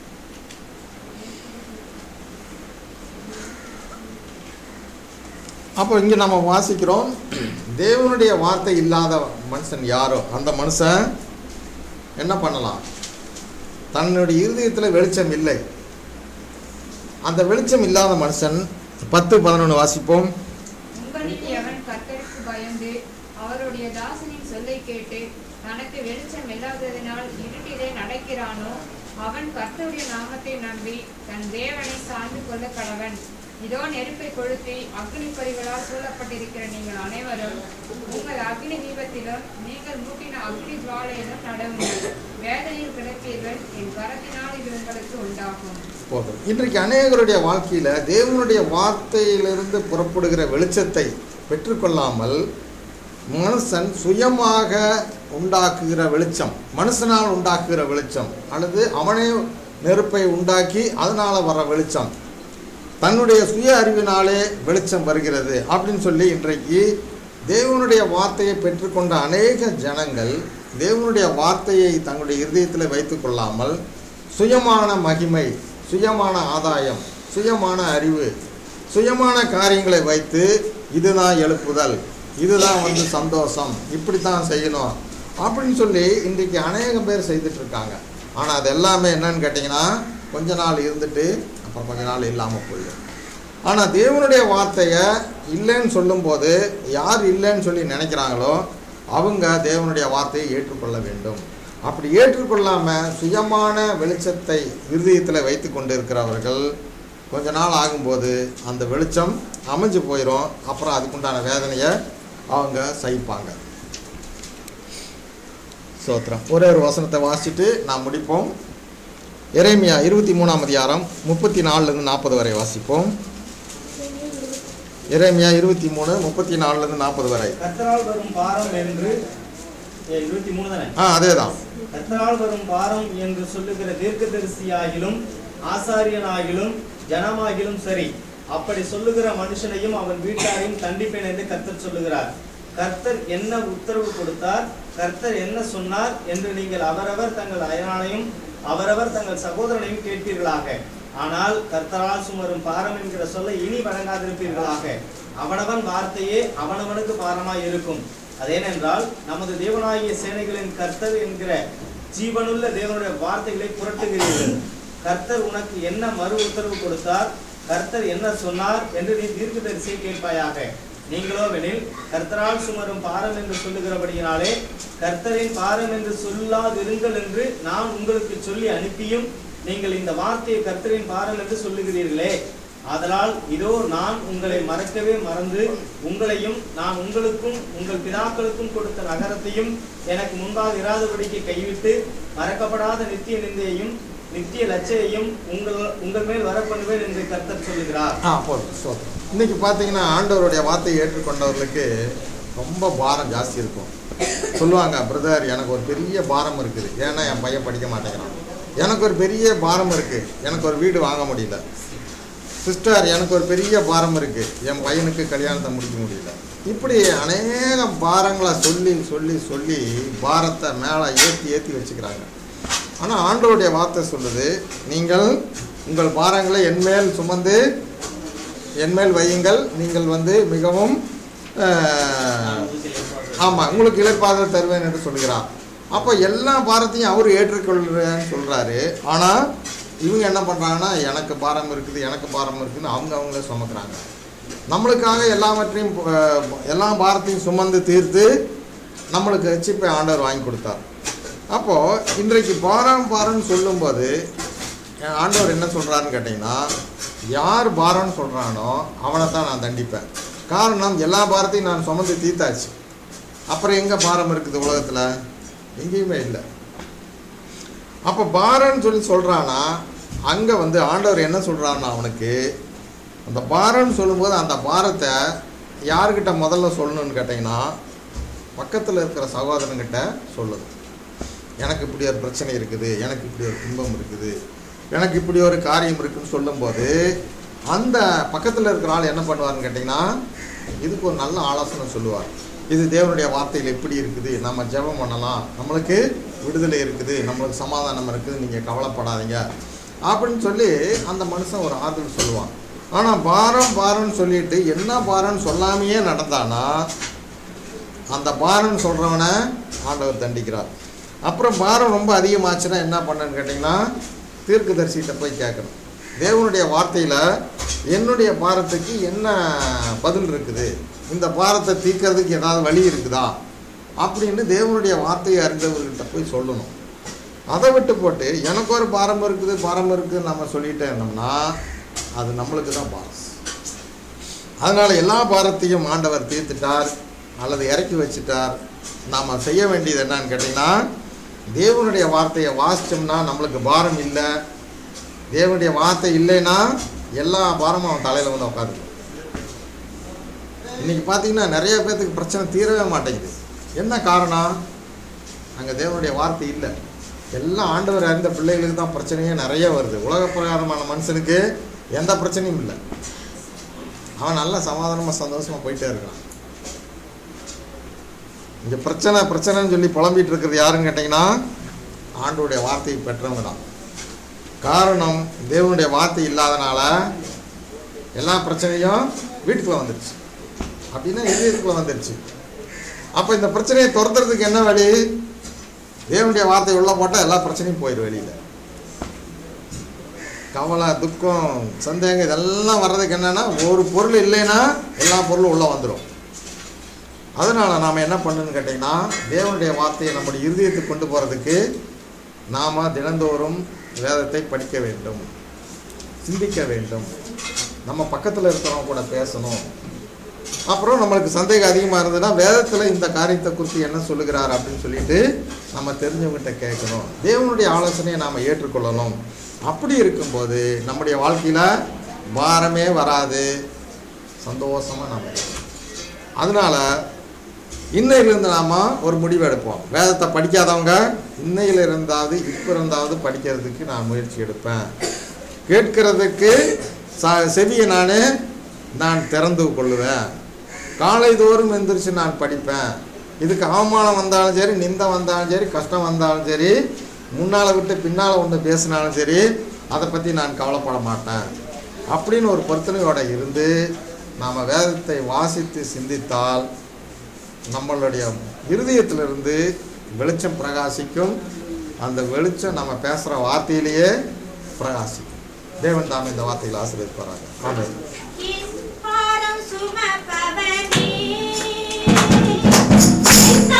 Speaker 1: அப்போ இங்கே நம்ம வாசிக்கிறோம் தேவனுடைய வார்த்தை இல்லாத மனுஷன் யாரோ அந்த மனுஷன் என்ன பண்ணலாம் தன்னுடைய இருதயத்தில் வெளிச்சம் இல்லை அந்த வெளிச்சம் இல்லாத மனுஷன் பத்து பதினொன்று வாசிப்போம்
Speaker 6: உங்களில் எவன் கர்த்தருக்கு பயந்து அவருடைய தாசனின் சொல்லை கேட்டு தனக்கு வெளிச்சம் இல்லாததினால் இருட்டிலே நடக்கிறானோ அவன் கர்த்தருடைய நாமத்தை நம்பி தன் தேவனை சார்ந்து கொள்ள கடவன் இதோ நெருப்பை கொளுத்தி அக்னி பரிகளால் சூழப்பட்டிருக்கிற நீங்கள் அனைவரும் உங்கள் அக்னி தீபத்திலும் நீங்கள் மூட்டின அக்னி ஜுவாலையிலும் நடவுங்கள் வேதனையில் கிடப்பீர்கள் என் கரத்தினால் இது உங்களுக்கு உண்டாகும்
Speaker 1: போதும் இன்றைக்கு அநேகருடைய வாழ்க்கையில் தேவனுடைய வார்த்தையிலிருந்து புறப்படுகிற வெளிச்சத்தை பெற்றுக்கொள்ளாமல் மனுஷன் சுயமாக உண்டாக்குகிற வெளிச்சம் மனுஷனால் உண்டாக்குகிற வெளிச்சம் அல்லது அவனே நெருப்பை உண்டாக்கி அதனால் வர வெளிச்சம் தன்னுடைய சுய அறிவினாலே வெளிச்சம் வருகிறது அப்படின்னு சொல்லி இன்றைக்கு தேவனுடைய வார்த்தையை பெற்றுக்கொண்ட அநேக ஜனங்கள் தேவனுடைய வார்த்தையை தங்களுடைய இருதயத்தில் வைத்து கொள்ளாமல் சுயமான மகிமை சுயமான ஆதாயம் சுயமான அறிவு சுயமான காரியங்களை வைத்து இதுதான் எழுப்புதல் இதுதான் வந்து சந்தோஷம் இப்படி தான் செய்யணும் அப்படின்னு சொல்லி இன்றைக்கு அநேகம் பேர் செய்துட்டு இருக்காங்க ஆனால் அது எல்லாமே என்னன்னு கேட்டிங்கன்னா கொஞ்ச நாள் இருந்துட்டு அப்புறம் கொஞ்ச நாள் இல்லாமல் போயிடும் ஆனால் தேவனுடைய வார்த்தையை இல்லைன்னு சொல்லும்போது யார் இல்லைன்னு சொல்லி நினைக்கிறாங்களோ அவங்க தேவனுடைய வார்த்தையை ஏற்றுக்கொள்ள வேண்டும் அப்படி ஏற்றுக்கொள்ளாமல் சுயமான வெளிச்சத்தை இருதயத்தில் வைத்து கொண்டு இருக்கிறவர்கள் கொஞ்ச நாள் ஆகும்போது அந்த வெளிச்சம் அமைஞ்சு போயிடும் அப்புறம் அதுக்குண்டான வேதனையை அவங்க சகிப்பாங்க சோத்திரம் ஒரே ஒரு வசனத்தை வாசிச்சுட்டு நாம் முடிப்போம் எரேமியா இருபத்தி மூணாம் அதிகாரம் முப்பத்தி நாலுலேருந்து நாற்பது வரை வாசிப்போம் எரேமியா இருபத்தி மூணு முப்பத்தி நாலுலேருந்து நாற்பது வரை
Speaker 2: கர்த்தரால் வரும் பாரம் என்று ஏ, இருபத்தி மூணு தானே
Speaker 1: ஆ அதே தான்
Speaker 2: கர்த்தரால் வரும் பாரம் என்று சொல்லுகிற தீர்க்கதரிசியாகிலும் ஆசாரியனாகிலும் ஜனமாகிலும் சரி அப்படி சொல்லுகிற மனுஷனையும் அவன் வீட்டாரையும் தண்டிப்பேன் என்று கர்த்தர் சொல்லுகிறார் கர்த்தர் என்ன உத்தரவு கொடுத்தார் கர்த்தர் என்ன சொன்னார் என்று நீங்கள் அவரவர் தங்கள் அயனானையும் அவரவர் தங்கள் சகோதரனையும் கேட்பீர்களாக ஆனால் கர்த்தரால் சுமரும் பாரம் என்கிற சொல்லை இனி வழங்காதிருப்பீர்களாக அவனவன் வார்த்தையே அவனவனுக்கு பாரமாய் இருக்கும் அதேனென்றால் நமது தேவனாகிய சேனைகளின் கர்த்தர் என்கிற ஜீவனுள்ள தேவனுடைய வார்த்தைகளை புரட்டுகிறீர்கள் கர்த்தர் உனக்கு என்ன மறு உத்தரவு கொடுத்தார் கர்த்தர் என்ன சொன்னார் என்று நீ தீர்க்கதரிசியை கேட்பாயாக நீங்களோவெனில் கர்த்தரால் சுமரும் பாரம் என்று சொல்லுகிறபடியினாலே கர்த்தரின் பாரம் என்று சொல்லாதிருங்கள் என்று நான் உங்களுக்கு சொல்லி அனுப்பியும் நீங்கள் இந்த வார்த்தையை கர்த்தரின் பாரம் என்று சொல்லுகிறீர்களே ஆதலால் இதோ நான் உங்களை மறக்கவே மறந்து உங்களையும் நான் உங்களுக்கும் உங்கள் பிதாக்களுக்கும் கொடுத்த நகரத்தையும் எனக்கு முன்பாக இராதபடிக்கு கைவிட்டு மறக்கப்படாத நித்திய நிந்தையையும் நித்திய லட்சையையும் உங்கள் உங்கள் மேல் வரப்பண்ணுவேன் என்று கர்த்தர் சொல்லுகிறார்
Speaker 1: ஆ போதும் சோத்திரம் இன்னைக்கு பார்த்தீங்கன்னா ஆண்டவருடைய வார்த்தையை ஏற்றுக்கொண்டவர்களுக்கு ரொம்ப பாரம் ஜாஸ்தி இருக்கும் சொல்லுவாங்க பிரதர் எனக்கு ஒரு பெரிய பாரம் இருக்குது ஏன்னா என் பையன் படிக்க மாட்டேங்கிறான் எனக்கு ஒரு பெரிய பாரம் இருக்குது எனக்கு ஒரு வீடு வாங்க முடியல சிஸ்டர் எனக்கு ஒரு பெரிய பாரம் இருக்குது என் பையனுக்கு கல்யாணத்தை முடிக்க முடியல இப்படி அநேக பாரங்களை சொல்லி சொல்லி சொல்லி பாரத்தை மேலே ஏற்றி ஏற்றி வச்சுக்கிறாங்க ஆனால் ஆண்டவருடைய வார்த்தை சொல்லுது நீங்கள் உங்கள் பாரங்களை என்மேல் சுமந்து என்மேல் வையுங்கள் நீங்கள் வந்து மிகவும் ஆமாம் உங்களுக்கு இழைப்பாத தருவேன் என்று சொல்கிறார் அப்போ எல்லா பாரத்தையும் அவர் ஏற்றுக்கொள்கிறேன்னு சொல்கிறாரு ஆனால் இவங்க என்ன பண்ணுறாங்கன்னா எனக்கு பாரம் இருக்குது எனக்கு பாரம் இருக்குதுன்னு அவங்க அவங்களே சுமக்கிறாங்க நம்மளுக்காக எல்லாவற்றையும் அஹ், எல்லா பாரத்தையும் சுமந்து தீர்த்து நம்மளுக்கு ரட்சிப்பை ஆண்டவர் வாங்கி கொடுத்தார் அப்போது இன்றைக்கு பாரம் பாரம்னு சொல்லும்போது அஹ், ஆண்டவர் என்ன சொல்கிறாருன்னு கேட்டிங்கன்னா யார் பாரம்னு சொல்கிறானோ அவனை தான் நான் தண்டிப்பேன் காரணம் எல்லா பாரத்தையும் நான் சுமந்து தீர்த்தாச்சு அப்புறம் எங்கே பாரம் இருக்குது உலகத்தில் எங்கேயுமே இல்லை அப்போ பாரன்னு சொல்லி சொல்கிறான்னா அங்கே வந்து ஆண்டவர் என்ன சொல்கிறான்னா அவனுக்கு அந்த பாரன்னு சொல்லும்போது அந்த பாரத்தை யார்கிட்ட முதல்ல சொல்லணும்னு கேட்டிங்கன்னா பக்கத்தில் இருக்கிற சகோதரன்கிட்ட சொல்லுது எனக்கு இப்படி ஒரு பிரச்சனை இருக்குது எனக்கு இப்படி ஒரு துன்பம் இருக்குது எனக்கு இப்படி ஒரு காரியம் இருக்குன்னு சொல்லும்போது அந்த பக்கத்தில் இருக்கிற ஆள் என்ன பண்ணுவார்னு கேட்டிங்கன்னா இதுக்கு ஒரு நல்ல ஆலோசனை சொல்லுவார் இது தேவனுடைய வார்த்தையில் எப்படி இருக்குது நம்ம ஜெபம் பண்ணலாம் நம்மளுக்கு விடுதலை இருக்குது நம்மளுக்கு சமாதானம் இருக்குது நீங்கள் கவலைப்படாதீங்க அப்படின்னு சொல்லி அந்த மனுஷன் ஒரு ஆறுதல் சொல்லுவான் ஆனால் பாரம் பாரம்னு சொல்லிட்டு என்ன பாரம்னு சொல்லாமையே நடந்தானா அந்த பாரம்னு சொல்கிறவனை ஆண்டவர் தண்டிக்கிறார் அப்புறம் பாரம் ரொம்ப அதிகமாச்சுன்னா என்ன பண்ணேன்னு கேட்டிங்கன்னா தீர்க்கதரிசிகிட்ட போய் கேட்கணும் தேவனுடைய வார்த்தையில் என்னுடைய பாரத்துக்கு என்ன பதில் இருக்குது இந்த பாரத்தை தீர்க்கறதுக்கு ஏதாவது வழி இருக்குதா அப்படின்னு தேவனுடைய வார்த்தையை அறிந்தவர்கிட்ட போய் சொல்லணும் அதை விட்டு போட்டு எனக்கு ஒரு பாரம் இருக்குது பாரம் இருக்குதுன்னு நம்ம சொல்லிட்டே இருந்தோம்னா அது நம்மளுக்கு தான் பாரம் அதனால் எல்லா பாரத்தையும் ஆண்டவர் தீர்த்துட்டார் அல்லது இறக்கி வச்சிட்டார் நாம் செய்ய வேண்டியது என்னன்னு கேட்டிங்கன்னா தேவனுடைய வார்த்தையை வாசித்தோம்னா நம்மளுக்கு பாரம் இல்லை தேவனுடைய வார்த்தை இல்லைன்னா எல்லா பாரமும் அவன் தலையில் வந்து உட்காந்து இன்னைக்கு பார்த்தீங்கன்னா நிறைய பேர்த்துக்கு பிரச்சனை தீரவே மாட்டேங்குது என்ன காரணம் அங்கே தேவனுடைய வார்த்தை இல்லை எல்லாம் ஆண்டவர் அறிந்த பிள்ளைகளுக்கு தான் பிரச்சனையே நிறைய வருது உலக பிரகாரமான மனுஷனுக்கு எந்த பிரச்சனையும் இல்லை அவன் நல்லா சமாதானமாக சந்தோஷமாக போயிட்டே இருக்கான் இங்கே பிரச்சனை பிரச்சனைன்னு சொல்லி புலம்பிட்டு இருக்கிறது யாருன்னு கேட்டிங்கன்னா ஆண்டோடைய வார்த்தையை பெற்றவங்க தான் காரணம் தேவனுடைய வார்த்தை இல்லாதனால எல்லா பிரச்சனையும் வீட்டுக்குள்ள வந்துடுச்சு அப்படின்னா இதயத்துக்குள்ள வந்துடுச்சு அப்போ இந்த பிரச்சனையை துரத்துறதுக்கு என்ன வழி தேவனுடைய வார்த்தை உள்ள போட்டால் எல்லா பிரச்சனையும் போயிடும் வெளியில் கவலை துக்கம் சந்தேகம் இதெல்லாம் வர்றதுக்கு என்னன்னா ஒரு பொருள் இல்லைன்னா எல்லா பொருளும் உள்ளே வந்துடும் அதனால் நாம் என்ன பண்ணணும்னு கேட்டிங்கன்னா தேவனுடைய வார்த்தையை நம்முடைய இருதயத்துக்கு கொண்டு போகிறதுக்கு நாம் தினந்தோறும் வேதத்தை படிக்க வேண்டும் சிந்திக்க வேண்டும் நம்ம பக்கத்தில் இருக்கிறவங்க கூட பேசணும் அப்புறம் நம்மளுக்கு சந்தேகம் அதிகமாக இருந்ததுன்னா வேதத்தில் இந்த காரியத்தை குறித்து என்ன சொல்லுகிறார் அப்படின்னு சொல்லிட்டு நம்ம தெரிஞ்சவங்ககிட்ட கேட்கணும் தேவனுடைய ஆலோசனையை நாம் ஏற்றுக்கொள்ளணும் அப்படி இருக்கும்போது நம்முடைய வாழ்க்கையில் பாரமே வராது சந்தோஷமாக நம்ம இருப்போம். அதனால இன்னையிலிருந்து நாம் ஒரு முடிவு எடுப்போம் வேதத்தை படிக்காதவங்க இன்னையில இருந்தாவது இப்போ இருந்தாவது படிக்கிறதுக்கு நான் முயற்சி எடுப்பேன் கேட்கிறதுக்கு ச செவியை நான் நான் திறந்து கொள்ளுவேன் காலை தோறும் எந்திரிச்சு நான் படிப்பேன் இதுக்கு அவமானம் வந்தாலும் சரி நிந்தை வந்தாலும் சரி கஷ்டம் வந்தாலும் சரி முன்னால் விட்டு பின்னால் ஒன்று பேசினாலும் சரி அதை பற்றி நான் கவலைப்பட மாட்டேன் அப்படின்னு ஒரு பொருத்தனையோட இருந்து நாம் வேதத்தை வாசித்து சிந்தித்தால் நம்மளுடைய இருதயத்திலிருந்து வெளிச்சம் பிரகாசிக்கும் அந்த வெளிச்சம் நம்ம பேசுகிற வார்த்தையிலேயே பிரகாசிக்கும் தேவன் தாம் இந்த வார்த்தையில் ஆசிரியப்பாராங்க ஆமென்